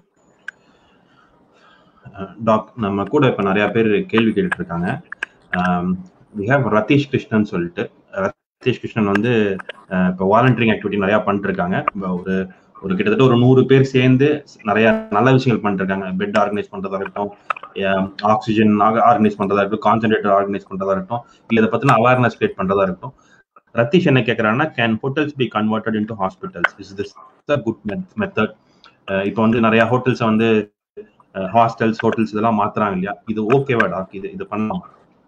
டாக் நம்ம கூட இப்ப நிறைய பேர் கேள்வி கேட்டுட்டு இருக்காங்க வி ஹேவ் ரதீஷ் கிருஷ்ணன் சொல்லிட்டு ரதீஷ் கிருஷ்ணன் வந்து அஹ், இப்போ வாலண்டியரிங் ஆக்டிவிட்டி நிறைய பண்ணிட்டு இருக்காங்க இப்ப ஒரு ஒரு கிட்டத்தட்ட ஒரு நூறு பேர் சேர்ந்து நிறைய நல்ல விஷயங்கள் பண்ணிட்டு இருக்காங்க பெட் ஆர்கனைஸ் பண்றதா இருக்கட்டும் ஆக்சிஜன் ஆர்கனைஸ் பண்றதா இருக்கட்டும் கான்சென்ட்ரேட்டர் ஆர்கனைஸ் பண்றதா இருக்கட்டும் இல்ல இதை பத்தின அவேர்னஸ் கிரியேட் பண்றதா இருக்கட்டும் ரத்தீஷ் என்ன கேக்குறாங்கன்னா can hotels be converted into hospitals is this good method இப்போ வந்து நிறைய ஹோட்டல்ஸ் வந்து ஹாஸ்டல்ஸ் ஹோட்டல்ஸ் இதெல்லாம் மாத்துறாங்க இல்லையா இது ஓகேவா டாக் இது இது பண்ணலாம்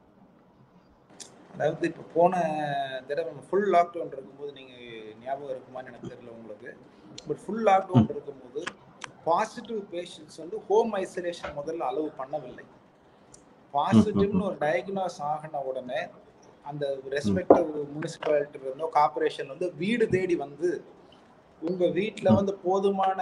அதாவது இப்போ போன தடவை ஃபுல் லாக்டவுன் இருக்கும்போது நீங்க ஞாபகம் இருக்குமான்னு எனக்கு தெரியல உங்களுக்கு பட் ஃபுல் லாக்டவுன் இருக்கும்போது பாசிட்டிவ் பேஷண்ட்ஸ் வந்து ஹோம் ஐசோலேஷன் முதல்ல அலோவ் பண்ணவில்லை பாசிட்டிவ்னு ஒரு டயக்னாஸ் ஆகின உடனே அந்த ரெஸ்பெக்டிவ் முனிசிபாலிட்டி இருந்தோ கார்பரேஷன் வந்து வீடு தேடி வந்து உங்க வீட்டில் வந்து போதுமான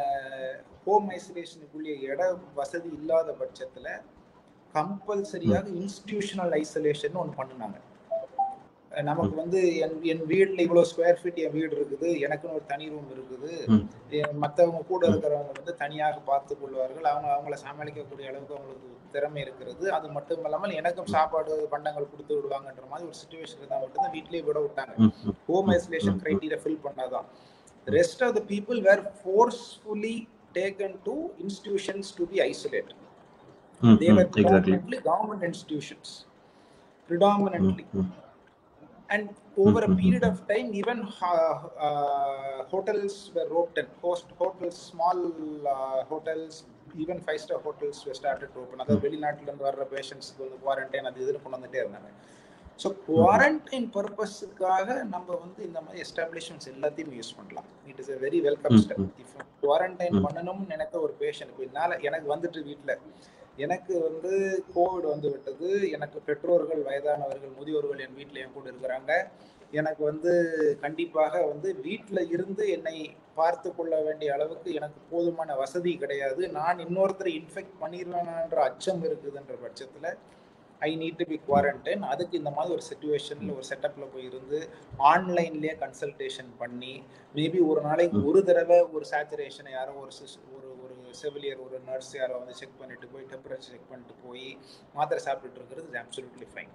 ஹோம் ஐசோலேஷனுக்குரிய இட வசதி இல்லாத பட்சத்துல கம்பல்சரியாக இன்ஸ்டிடியூஷனல் ஐசோலேஷன் ஒன்று பண்ணினாங்க அஹ் நமக்கு வந்து என் என் வீட்டில் இவ்வளோ ஸ்கொயர் ஃபீட் என் வீடு இருக்குது எனக்குன்னு ஒரு தனி ரூம் இருக்குது ம். என் மற்றவங்க கூட இருக்கிறவங்க வந்து தனியாக பார்த்து கொள்வார்கள் அவங்க அவங்கள சமாளிக்கக்கூடிய அளவுக்கு அவங்களுக்கு திறமை இருக்கிறது அது மட்டும் இல்லாமல் எனக்கும் சாப்பாடு பண்டங்கள் கொடுத்து விடுவாங்கன்ற மாதிரி ஒரு சுச்சுவேஷன் இருந்தால் மட்டும்தான் வீட்லயே விட விட்டாங்க hmm, hmm, home isolation criteria fill பண்ணாதான் rest of the people were forcefully taken to institutions to be isolate hmm, they ம், were exactly. predominantly government institutions predominantly ம், and over a Mhm. period of time even uh, uh, hotels were roped in host hotels small uh, hotels even five star hotels were started to open அதாவது வெளிநாட்டுல இருந்து வர்ற பேஷண்ட்ஸ்க்கு வந்து quarantine அது இதுன்னு கொண்டு வந்துட்டே இருந்தாங்க ஸோ குவாரண்டைன் பர்பஸுக்காக நம்ம வந்து இந்த மாதிரி எஸ்டாப்ளிஷ்மெண்ட்ஸ் எல்லாத்தையும் யூஸ் பண்ணலாம் it is a very welcome hmm, step hmm. If quarantine hmm. பண்ணணும்னு நினைக்க ஒரு பேஷண்ட் இப்போ என்னால் எனக்கு வந்துட்டு வீட்டில் எனக்கு வந்து கோவிட் வந்து விட்டது எனக்கு பெற்றோர்கள் வயதானவர்கள் முதியோர்கள் என் வீட்டில் என் கூட இருக்கிறாங்க எனக்கு வந்து கண்டிப்பாக வந்து வீட்டில் இருந்து என்னை பார்த்து கொள்ள வேண்டிய அளவுக்கு எனக்கு போதுமான வசதி கிடையாது நான் இன்னொருத்தரை இன்ஃபெக்ட் பண்ணிடுவேன்ற அச்சம் இருக்குதுன்ற பட்சத்தில் I need to be quarantine அதுக்கு இந்த மாதிரி ஒரு சுச்சுவேஷனில் ஒரு செட்டப்பில் போய் இருந்து ஆன்லைன்லேயே கன்சல்டேஷன் பண்ணி மேபி ஒரு நாளைக்கு ஒரு தடவை ஒரு சேச்சுரேஷனை யாரோ ஒரு sis- ஒரு ஒரு செவிலியர் ஒரு நர்ஸ் யாரோ வந்து செக் பண்ணிட்டு போய் டெம்பரேச்சர் செக் பண்ணிட்டு போய் மாத்திரை சாப்பிட்டுட்டு இருக்கிறது இஸ் அப்சல்யூட்லி ஃபைன்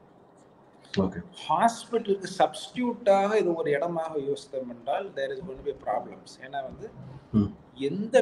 ஓகே ஹாஸ்பிட்டலுக்கு சப்ஸ்டியூட்டாக இது ஒரு இடமாக யோசித்தோம் என்றால் there is gonna be problems ஏன்னா வந்து ம். எந்த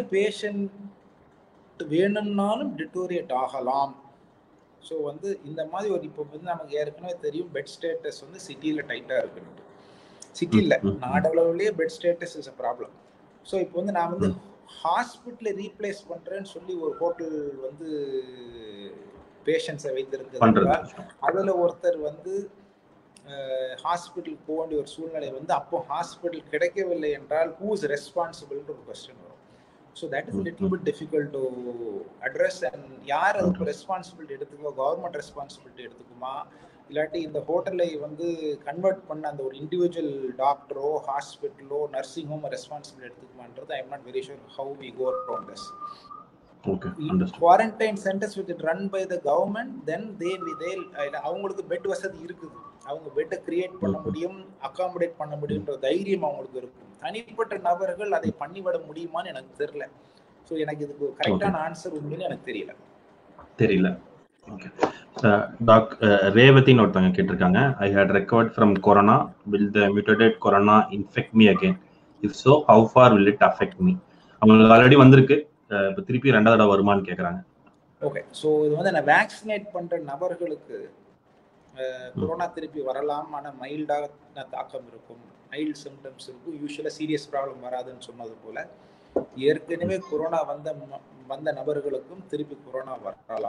பேஷண்ட் வேணும்னாலும் டிட்டோரியேட் ஆகலாம் ஸோ வந்து இந்த மாதிரி ஒரு இப்போ வந்து நமக்கு ஏற்கனவே தெரியும் பெட் ஸ்டேட்டஸ் வந்து சிட்டியில் டைட்டாக இருக்குன்னு சிட்டியில் ம், ம், ம். நாடளவுலேயே bed status is a problem so இப்போ வந்து நான் வந்து ம். ஹாஸ்பிட்டலை ரீப்ளேஸ் பண்ணுறேன்னு சொல்லி ஒரு ஹோட்டல் வந்து பேஷண்ட்ஸை பண்றது வைத்திருக்கிறார் கஷ்டம். அதுல ஒருத்தர் வந்து ஹாஸ்பிட்டல் போக வேண்டிய ஒரு சூழ்நிலை வந்து அப்போ ஹாஸ்பிட்டல் கிடைக்கவில்லை என்றால் ஹூ இஸ் ரெஸ்பான்சிபிள்ன்ற ஒரு கொஸ்டின் வரும் so that is hmm, little bit difficult to address and யார் அதுக்கு ரெஸ்பான்சிபிலிட்டி எடுத்துக்கோ கவர்மெண்ட் ரெஸ்பான்சிபிலிட்டி எடுத்துக்குமா இல்லாட்டி இந்த ஹோட்டலை வந்து கன்வெர்ட் பண்ண அந்த ஒரு இண்டிவிஜுவல் டாக்டரோ ஹாஸ்பிட்டலோ நர்சிங் ஹோம் ரெஸ்பான்சிபிலிட்டி எடுத்துக்குமான்றது I am not very sure how we go around this okay understand quarantine centres with run by the government then they they அவங்களுக்கு பெட் வசதி இருக்குது அவங்க பெட்டை கிரியேட் பண்ண ம். முடியும் அகாமடேட் பண்ண முடியுன்ற தைரியம் அவங்களுக்கு இருக்கும் தனிப்பட்ட நபர்கள் அதை பண்ணிவிட முடியுமான்னு எனக்கு தெரியல ஸோ எனக்கு இதுக்கு கரெக்டான ஆன்சர் உண்மையிலே எனக்கு தெரியல தெரியல ஓகே டாக் ரேவதின்னு ஒருத்தவங்க கேட்டிருக்காங்க I had recovered from corona will the mutate corona infect me again if so how far will it affect me அவங்களுக்கு ஆல்ரெடி வந்திருக்கு அஹ் இப்போ திருப்பி ரெண்டாவது தடவை வருமான்னு கேட்குறாங்க ஓகே ஸோ இது வந்து நான் வேக்சினேட் பண்ற நபர்களுக்கு கொரோனா திருப்பி வரலாம் ஆனால் மைல்டாக தாக்கம் இருக்கும் மைல்டு சிம்டம்ஸ் இருக்கும் யூஸ்வலாக சீரியஸ் ப்ராப்ளம் வராதுன்னு சொன்னது போல ஏற்கனவே கொரோனா வந்த ம- வந்த நபர்களுக்கும் திருப்பி கொரோனா வரலாம்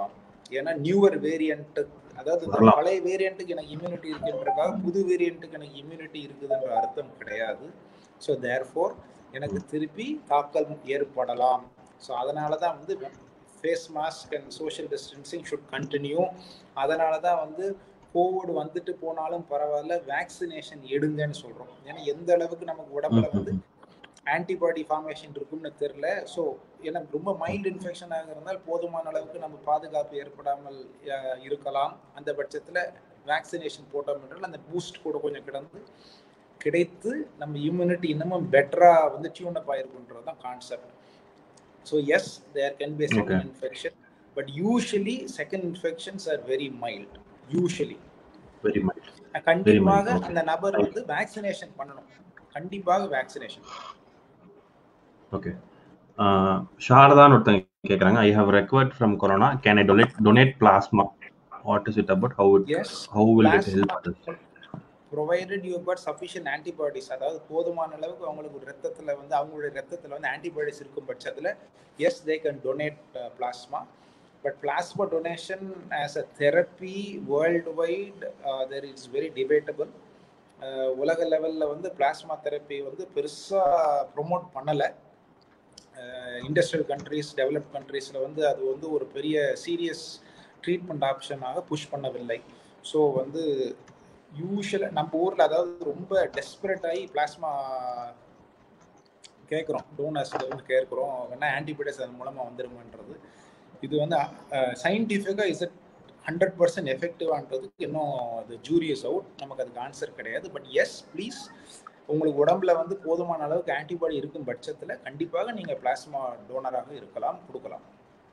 ஏன்னா நியூவர் வேரியன்ட் அதாவது இந்த வரலாம். பழைய வேரியண்ட்டுக்கு எனக்கு இம்யூனிட்டி இருக்குன்றதுக்காக புது வேரியண்ட்டுக்கு எனக்கு இம்யூனிட்டி இருக்குதுன்ற அர்த்தம் கிடையாது ஸோ தேர்ஃபோர் எனக்கு திருப்பி தாக்கல் ஏற்படலாம் ஸோ அதனால தான் வந்து face mask and social distancing should continue அதனால தான் வந்து கோவிட் வந்துட்டு போனாலும் பரவாயில்ல வேக்சினேஷன் எடுங்கன்னு சொல்கிறோம் ஏன்னா எந்த அளவுக்கு நமக்கு உடம்புல வந்து ஆன்டிபாடி ஃபார்மேஷன் இருக்கும்னு தெரில ஸோ ஏன்னா ரொம்ப மைல்டு இன்ஃபெக்ஷனாக இருந்தால் போதுமான அளவுக்கு நம்ம பாதுகாப்பு ஏற்படாமல் அஹ், இருக்கலாம் அந்த பட்சத்தில் வேக்சினேஷன் போட்டோம் என்றால் அந்த பூஸ்ட் கூட கொஞ்சம் கிடந்து கிடைத்து நம்ம இம்யூனிட்டி இன்னமும் பெட்டராக வந்து டியூன் அப் ஆயிருக்குன்றது தான் concept so yes there can be second infection but usually second infections are very mild usually very much கண்டிப்பாக okay. அந்த நபர் வந்து வேக்சினேஷன் பண்ணணும் கண்டிப்பாக வேக்சினேஷன் ஓகே ஷாரதான்னு ஒருத்தங்க கேட்குறாங்க I have recovered from corona can I donate donate plasma what is it about how it is how will it help provided you but sufficient antibodies அதாவது போதுமான அளவுக்கு அவங்களுக்கு ரத்தத்தில் வந்து அவங்களுடைய ரத்தத்தில் வந்து ஆன்டிபாடிஸ் இருக்கும் பட்சத்தில் yes they can donate plasma but plasma donation as a therapy worldwide there is very debatable உலக லெவலில் வந்து பிளாஸ்மா தெரப்பி வந்து பெருசாக ப்ரொமோட் பண்ணலை இண்டஸ்ட்ரியல் கண்ட்ரீஸ் டெவலப் கண்ட்ரீஸில் வந்து அது வந்து ஒரு பெரிய சீரியஸ் ட்ரீட்மெண்ட் ஆப்ஷனாக புஷ் பண்ணவில்லை ஸோ வந்து யூஷுவலாக நம்ம ஊரில் அதாவது ரொம்ப டெஸ்பரேட் ஆகி பிளாஸ்மா கேட்குறோம் டோனர்ஸ் வந்து கேட்குறோம் வேணா ஆன்டிபயோட்டிக்ஸ் அதன் மூலமாக வந்துருமன்றது இது வந்து சயின்டிஃபிக்காக இஸ் இட் ஹண்ட்ரட் பர்சன்ட் எஃபெக்டிவான்றதுக்கு இன்னும் அது ஜூரியஸ் அவுட் நமக்கு அதுக்கு ஆன்சர் கிடையாது பட் எஸ் ப்ளீஸ் உங்களுக்கு உடம்புல வந்து போதுமான அளவுக்கு ஆன்டிபாடி இருக்கும் பட்சத்தில் கண்டிப்பாக நீங்கள் பிளாஸ்மா டோனராக இருக்கலாம் கொடுக்கலாம்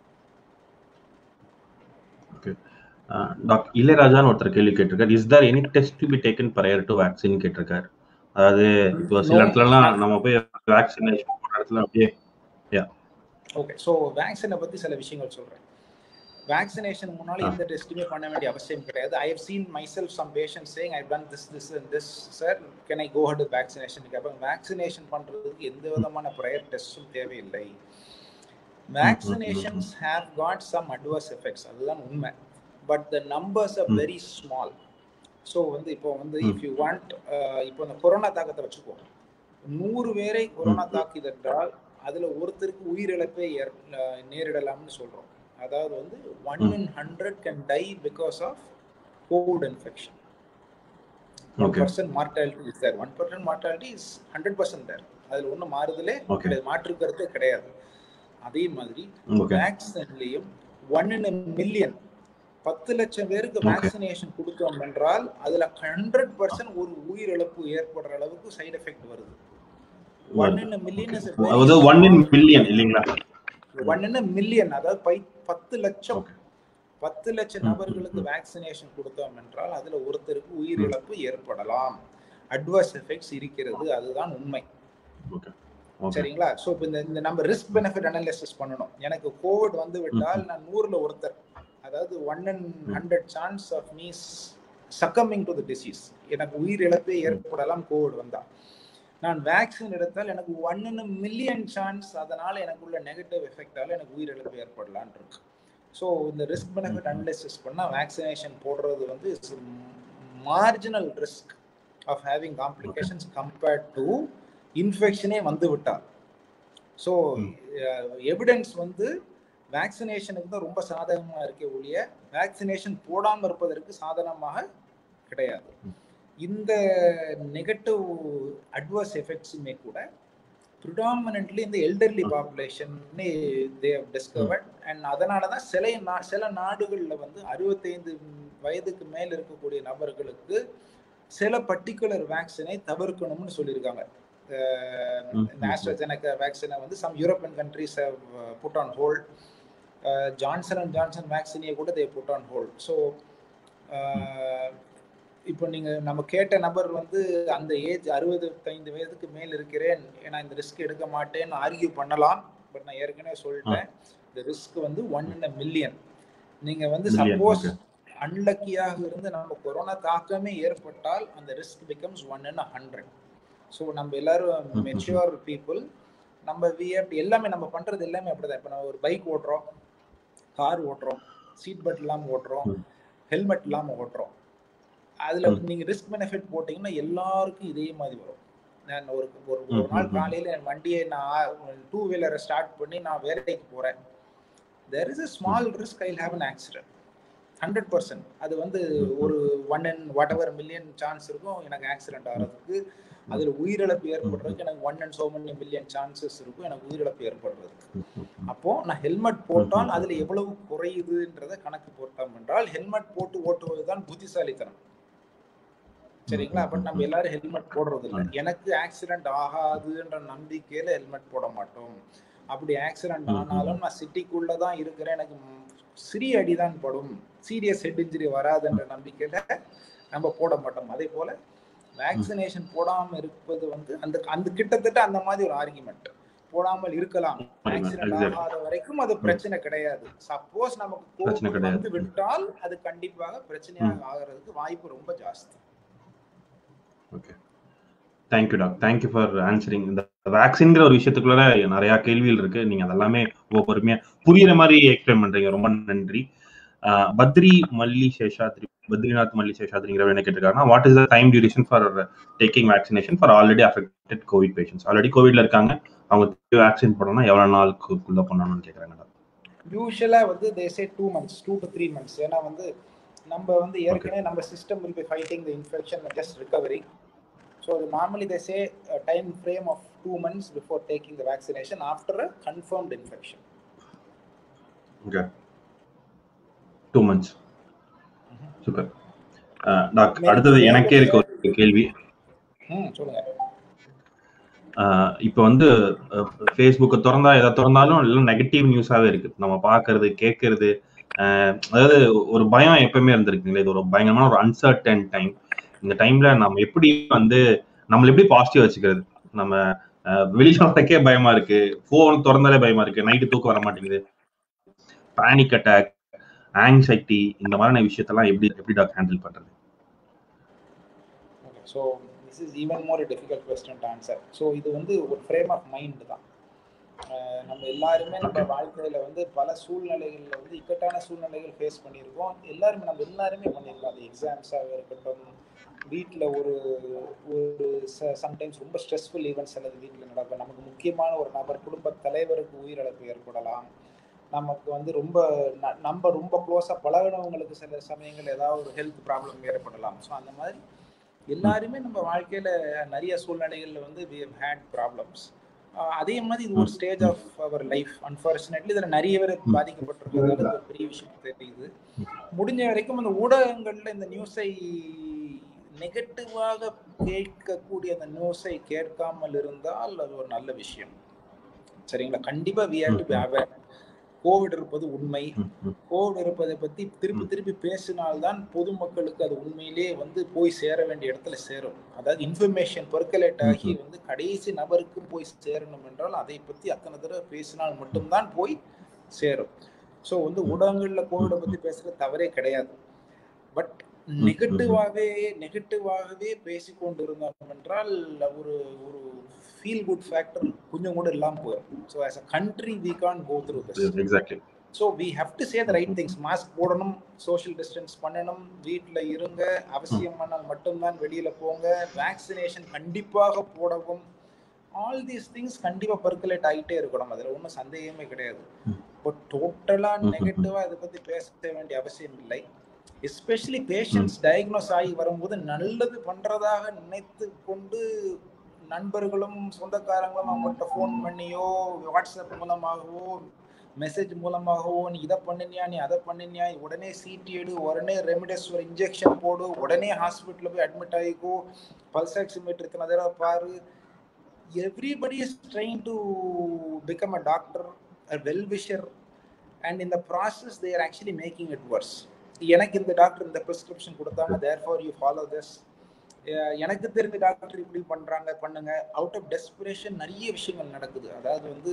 ஓகே டாக்டர் இளையராஜான்னு ஒருத்தர் கேள்வி கேட்டிருக்காரு is there any test to be taken prior to vaccine கேட்டிருக்காரு அதாவது இப்போ சில No. இடத்துலலாம் நம்ம போய் வேக்சினேஷன் போடுற இடத்துல அப்படியே ஓகே ஸோ வேக்சினை பற்றி சில விஷயங்கள் சொல்கிறேன் வேக்சினேஷன் முன்னாடி ஆ. எந்த டெஸ்ட்டுமே பண்ண வேண்டிய அவசியம் கிடையாது I have seen myself some patient saying I done this this this sir can I go ahead vaccination கேட்பாங்க வேக்சினேஷன் பண்ணுறதுக்கு எந்த விதமான ப்ரையர் டெஸ்ட்டும் தேவையில்லை vaccinations have got some adverse effects அதுதான் உண்மை but the numbers are hmm. Very small so வந்து இப்போ வந்து ம். இஃப் யூ வாண்ட் இப்போ இந்த கொரோனா தாக்கத்தை வச்சுக்கோ நூறு பேரை கொரோனா தாக்கிதென்றால் அதுல ஒருத்தருக்கு உயிரிழப்பே ஏற்- அஹ் நேரிடலாம்னு சொல்றோம் அதாவது வந்து one hmm. In hundred can die because of covid infection one okay percent mortality is there one percent mortality is hundred percent there அதுல ஒன்றும் மாறுதலே Okay. கிடையாது மாற்று கருத்தே கிடையாது அதே மாதிரி ஓகே வேக்சின்லயும் ஒன் இன் மில்லியன் பத்து லட்சம் பேருக்கு Okay. வேக்சினேஷன் கொடுத்தோம் என்றால் அதுல ஹண்ட்ரட் பர்சன்ட் ஒரு உயிரிழப்பு ஏற்படுற அளவுக்கு சைடு எஃபெக்ட் வருது ஒன் இன் மில்லியன் இஸ் அதாவது ஒன் இன் பில்லியன் இல்லைங்களா ஒன் இன் மில்லியன் அதாவது பை பத்து லட்சம் Okay. பத்து லட்சம் ம், நபர்களுக்கு ம், ம். வேக்சினேஷன் கொடுத்தோம் என்றால் அதுல ஒருத்தருக்கு உயிரிழப்பு ஏற்படலாம் அட்வர்ஸ் எஃபெக்ட்ஸ் இருக்கிறது அதுதான் உண்மை ஓகே ஓகே சரிங்களா ஸோ இப்போ இந்த இந்த நம்ம ரிஸ்க் பெனிஃபிட் அனாலிசிஸ் பண்ணணும் எனக்கு கோவிட் வந்து விட்டால் நான் நூறுல ஒருத்தர் அதாவது one and hundred chance of me succumbing to the disease எனக்கு உயிர் இழப்பே ஏற்படலாம் கோவிட் வந்தா நான் வேக்சின் எடுத்தால் எனக்கு ஒன் இன் மில்லியன் சான்ஸ் அதனால எனக்கு உள்ள நெகட்டிவ் எஃபெக்டால எனக்கு உயிர் இழப்பு ஏற்படலான் இருக்கு ஸோ இந்த ரிஸ்க் பெனிஃபிட் அனலிசிஸ் பண்ணால் வேக்சினேஷன் போடுறது வந்து marginal risk of having complications compared to இன்ஃபெக்ஷனே வந்து விட்டால் ஸோ எவிடன்ஸ் வந்து வேக்சினேஷனுக்கு தான் ரொம்ப சாதகமாக இருக்கே ஒழிய வேக்சினேஷன் போடாமல் இருப்பதற்கு சாதகமாக கிடையாது இந்த நெகட்டிவ் அட்வர்ஸ் எஃபெக்ட்ஸுமே கூட ப்ரிடாமினன்ட்லி இந்த elderly population they discovered and அதனால தான் சில நா சில நாடுகளில் வந்து அறுபத்தைந்து வயதுக்கு மேல் இருக்கக்கூடிய நபர்களுக்கு சில பர்டிகுலர் வேக்சினை தவிர்க்கணும்னு சொல்லியிருக்காங்க இந்த ஆஸ்ட்ராஜெனக்கா வேக்சினை வந்து some European countries put on hold Johnson and Johnson வேக்சினையை கூட they put on hold so இப்போ நீங்கள் நம்ம கேட்ட நபர் வந்து அந்த ஏஜ் அறுபத்தைந்து வயதுக்கு மேல் இருக்கிறேன் ஏன்னா இந்த ரிஸ்க் எடுக்க மாட்டேன்னு ஆர்கியூ பண்ணலாம் பட் நான் ஏற்கனவே சொல்லிட்டேன் இந்த ரிஸ்க் வந்து ஒன் இன் அ மில்லியன் நீங்கள் வந்து சப்போஸ் அன்லக்கியாக இருந்து நம்ம கொரோனா தாக்கமே ஏற்பட்டால் அந்த risk becomes one in a hundred so நம்ம எல்லாரும் மெச்சூர் பீப்புள் நம்ம வி எல்லாமே நம்ம பண்ணுறது எல்லாமே அப்படிதான் இப்போ நம்ம ஒரு பைக் ஓட்டுறோம் கார் ஓட்டுறோம் சீட் பெல்ட் இல்லாமல் ஓட்டுறோம் ம். ஹெல்மெட் இல்லாமல் ஓட்டுறோம் அதில் ம். நீங்கள் ரிஸ்க் பெனிஃபிட் போட்டிங்கன்னா எல்லாருக்கும் இதே மாதிரி வரும் நான் ஒரு ஒரு ம், ஒரு நாள் ம், ம். காலையில் என் வண்டியை நான் டூ வீலரை ஸ்டார்ட் பண்ணி நான் வேலைக்கு போகிறேன் there is a small risk I have an accident hundred percent அது வந்து ம், ம். ஒரு one in whatever million chance இருக்கும் எனக்கு ஆக்சிடென்ட் ஆகிறதுக்கு அதில் உயிரிழப்பு ஏற்படுறதுக்கு எனக்கு one and so many million chances இருக்கும் எனக்கு உயிரிழப்பு ஏற்படுறதுக்கு ம், ம், ம். அப்போ நான் ஹெல்மெட் போட்டால் ம், ம். அதுல எவ்வளவு குறையுதுன்றத கணக்கு போட்டோம் என்றால் ஹெல்மெட் போட்டு ஓட்டுவது தான் புத்திசாலித்தனம் சரிங்களா பட் நம்ம எல்லாரும் ஹெல்மெட் போடுறது இல்லை எனக்கு ஆக்சிடென்ட் ஆகாதுன்ற நம்பிக்கையில ஹெல்மெட் போட மாட்டோம் அப்படி ஆக்சிடென்ட் ம், ம். ஆனாலும் நான் சிட்டிக்குள்ள தான் இருக்கிறேன் எனக்கு ம், சிறிய அடிதான் படும் சீரியஸ் ஹெட் இன்ஜுரி வராதுன்ற நம்பிக்கையில நம்ம போட மாட்டோம் அதே போல வேக்சினேஷன் போடாம இருப்பது வந்து அந்த அந்த கிட்டத்தட்ட அந்த மாதிரி ஒரு ஆர்குமெண்ட் போடாமல் இருக்கலாம் ஆக்சிடென்ட் Exactly. ஆகாத வரைக்கும் அது பிரச்சனை கிடையாது சப்போஸ் நமக்கு பிரச்சனை கோவிட் கிடையாது. வந்து விட்டால் அது கண்டிப்பாக பிரச்சனையாக ஆகிறதுக்கு வாய்ப்பு ரொம்ப ஜாஸ்தி okay thank you doc thank you for answering இந்த வேக்சின்ங்கிற ஒரு விஷயத்துக்குள்ள நிறைய கேள்விகள் இருக்கு நீங்க அதெல்லாமே ரொம்ப பொறுமையா புரியுற மாதிரி எக்ஸ்பிளைன் பண்றீங்க ரொம்ப நன்றி ஆஹ் பத்ரி மல்லி சேஷாத்ரி பத்ரிநாத் மல்லி சேஷாத்ரிங்கிற என்ன கேட்டிருக்காங்கன்னா what is the time duration for taking vaccination for already affected covid patients already கோவிட்ல இருக்காங்க அவங்க வேக்சின் போடணும்னா எவ்வளவு நாளுக்குள்ள பண்ணணும்னு கேக்குறாங்க யூஸ்வலா வந்து they say two months two to three months ஏன்னா வந்து நம்ம வந்து ஏற்கனவே நம்ம system will be fighting the infection just recovery so normally they say time frame of two months before taking the vaccination after a confirmed infection okay two months super doc அடுத்தது எனக்கே இருக்க ஒரு கேள்வி ம் சொல்லுங்க ஆஹ் இப்ப வந்து ஃபேஸ்புக்கை திறந்தா எதை திறந்தாலும் எல்லாம் நெகட்டிவ் நியூஸாவே இருக்கு நம்ம பாக்குறது கேட்கறது ஆஹ் அதாவது ஒரு பயம் எப்பவுமே இருந்திருக்குங்களே இது ஒரு பயங்கரமான ஒரு அன்சர்டன் டைம் இந்த டைம்ல நம்ம எப்படி வந்து நம்மள எப்படி பாசிட்டிவ் வச்சுக்கிறது நம்ம ஆஹ் வெளியில வரக்கே பயமா இருக்கு போன் திறந்தாலே பயமா இருக்கு நைட்டு தூக்கம் வர மாட்டேங்குது பேனிக் அட்டாக் ஆங்ஸைட்டி இந்த மாதிரியான விஷயத்தெல்லாம் எப்படி எப்படி டாக் ஹேண்டில் பண்றது okay so this is even more difficult question to answer so இது வந்து ஒரு ஃப்ரேம் ஆஃப் மைண்ட் தான் அஹ் நம்ம எல்லாருமே நம்ம வாழ்க்கையில வந்து பல சூழ்நிலைகள்ல வந்து இக்கட்டான சூழ்நிலைகள் ஃபேஸ் பண்ணியிருக்கோம் எல்லாருமே நம்ம எல்லாருமே பண்ணியிருக்கோம் அது எக்ஸாம்ஸாக இருக்கட்டும் வீட்டில் ஒரு ஒரு சம்டைம்ஸ் ரொம்ப ஸ்ட்ரெஸ்ஃபுல் ஈவெண்ட்ஸ் அல்லது வீட்டில் நடக்கும் நமக்கு முக்கியமான ஒரு நபர் குடும்ப தலைவருக்கு உயிரிழப்பு ஏற்படலாம் நமக்கு வந்து ரொம்ப ந- நம்ம ரொம்ப க்ளோஸாக பழகினவங்களுக்கு சில சமயங்கள் ஏதாவது ஒரு ஹெல்த் ப்ராப்ளம் ஏற்படலாம் ஸோ அந்த மாதிரி எல்லாருமே நம்ம வாழ்க்கையில நிறைய சூழ்நிலைகள்ல வந்து வி ஹவ் ஹேட் ப்ராப்ளம்ஸ் அதே மாதிரி இது ஒரு stage of our life unfortunately இதில் நிறைய பேர் பாதிக்கப்பட்டிருக்கிறதால இது ஒரு பெரிய விஷயம் தெரியுது முடிஞ்ச வரைக்கும் அந்த ஊடகங்கள்ல இந்த நியூஸை நெகட்டிவாக கேட்கக்கூடிய அந்த நியூஸை கேட்காமல் இருந்தால் அது ஒரு நல்ல விஷயம் சரிங்களா கண்டிப்பா we have to be aware covid இருப்பது உண்மை ம், ம், கோவிட் இருப்பதை பத்தி திருப்பி திருப்பி பேசினால்தான் பொதுமக்களுக்கு அது உண்மையிலேயே வந்து போய் சேர வேண்டிய இடத்துல சேரும் அதாவது இன்ஃபர்மேஷன் பெர்கலேட் ஆகி வந்து கடைசி நபருக்கு போய் சேரணும் என்றால் அதை பத்தி அத்தனை தடவை பேசினால் மட்டும்தான் போய் சேரும் ஸோ வந்து ஊடகங்கள்ல கோவிடை பத்தி பேசுறது தவறே கிடையாது பட் நெகட்டிவாகவே நெகட்டிவாகவே பேசி கொண்டு இருந்தோம் என்றால் ஒரு ஒரு ஃபீல் குட் ஃபேக்டர் கொஞ்சம் கூட இல்லாமல் போயிடும் so as a country we can go through this exactly so we have to say the right things mask போடணும் சோஷியல் டிஸ்டன்ஸ் பண்ணணும் வீட்டில் இருங்க அவசியமானால் மட்டும்தான் வெளியில் போங்க வேக்சினேஷன் கண்டிப்பாக போடவும் ஆல் தீஸ் திங்ஸ் கண்டிப்பாக பர்குலேட் ஆகிட்டே இருக்கணும் அதில் ஒன்றும் சந்தேகமே கிடையாது இப்போ டோட்டலாக நெகட்டிவாக இதை பற்றி பேச வேண்டிய அவசியம் இல்லை எஸ்பெஷலி பேஷண்ட்ஸ் டயக்னோஸ் ஆகி வரும்போது நல்லது பண்ணுறதாக நினைத்து கொண்டு நண்பர்களும் சொந்தக்காரங்களும் அவங்கள்ட்ட ஃபோன் பண்ணியோ வாட்ஸ்அப் மூலமாகவோ மெசேஜ் மூலமாகவோ நீ இதை பண்ணினியா நீ அதை பண்ணினியா உடனே சிடி எடு உடனே ரெமிடெசிவிர் இன்ஜெக்ஷன் போடு உடனே ஹாஸ்பிட்டலில் போய் அட்மிட் ஆகிக்கோ பல்ஸ் ஆக்சிமீட்டர் இத்தனை தடவை பாரு everybody is trying to become a doctor a well wisher and இந்த process they're actually making it worse எனக்கு இந்த டாக்டர் இந்த ப்ரிஸ்கிரிப்ஷன் கொடுத்தாங்க therefore you follow this எனக்கு தெரிஞ்ச டாக்டர் இப்படி பண்றாங்க பண்ணுங்க அவுட் ஆஃப் டெஸ்பிரேஷன் நிறைய விஷயங்கள் நடக்குது அதாவது வந்து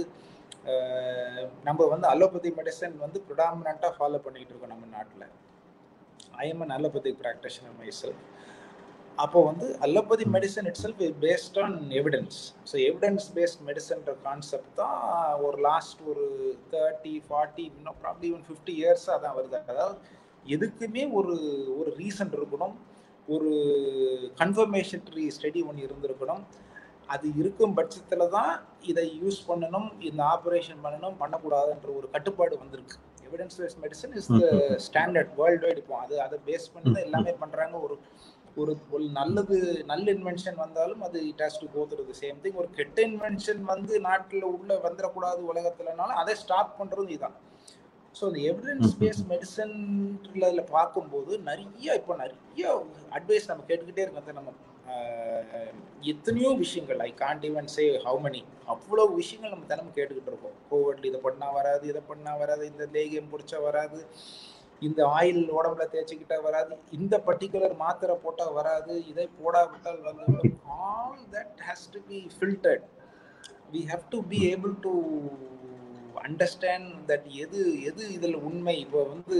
நம்ம வந்து அலோபதி மெடிசன் வந்து ப்ரிடாமினாக ஃபாலோ பண்ணிட்டு இருக்கோம் நம்ம நாட்டில் I am an allopathic practitioner myself அப்போ வந்து allopathy medicine itself based on evidence so evidence based மெடிசன்ற கான்செப்ட் தான் ஒரு லாஸ்ட் ஒரு தேர்ட்டி ஃபார்ட்டி இன்னும் ப்ராப்ளி ஒன் ஃபிஃப்டி இயர்ஸாக தான் வருது அதாவது எதுக்குமே ஒரு ஒரு ரீசன் இருக்கணும் ஒரு கன்ஃபர்மேஷனரி ஸ்டடி ஒன்று இருந்திருக்கணும் அது இருக்கும் பட்சத்தில் தான் இதை யூஸ் பண்ணணும் இந்த ஆப்ரேஷன் பண்ணணும் பண்ணக்கூடாதுன்ற ஒரு கட்டுப்பாடு வந்திருக்கு evidence based medicine is the standard worldwide இப்போ அது அதை பேஸ் பண்ணி தான் எல்லாமே பண்ணுறாங்க ஒரு ஒரு ஒரு நல்லது நல்ல இன்வென்ஷன் வந்தாலும் அது இட் ஹாஸ் டு கோத்துறது சேம் திங் ஒரு கெட்ட இன்வென்ஷன் வந்து நாட்டில் உள்ள வந்துடக்கூடாது உலகத்துலனாலும் அதை ஸ்டாப் பண்ணுறது இதுதான் ஸோ இந்த எவிடன்ஸ் பேஸ் மெடிசன்ல பார்க்கும்போது நிறைய இப்போ நிறைய அட்வைஸ் நம்ம கேட்டுக்கிட்டே இருக்கோம் நம்ம எத்தனையோ விஷயங்கள் I can't even say how many அவ்வளோ விஷயங்கள் நம்ம தினமும் கேட்டுக்கிட்டு இருக்கோம் கோவிட்ல இதை பண்ணா வராது இதை பண்ணா வராது இந்த லேகியம் பிடிச்சா வராது இந்த ஆயில் உடம்புல தேய்ச்சிக்கிட்டா வராது இந்த பர்டிகுலர் மாத்திரை போட்டால் வராது இதை போடாவிட்டால் வந்து all that has to be filtered we have to be able to understand that எது எது இதில் உண்மை இப்போ வந்து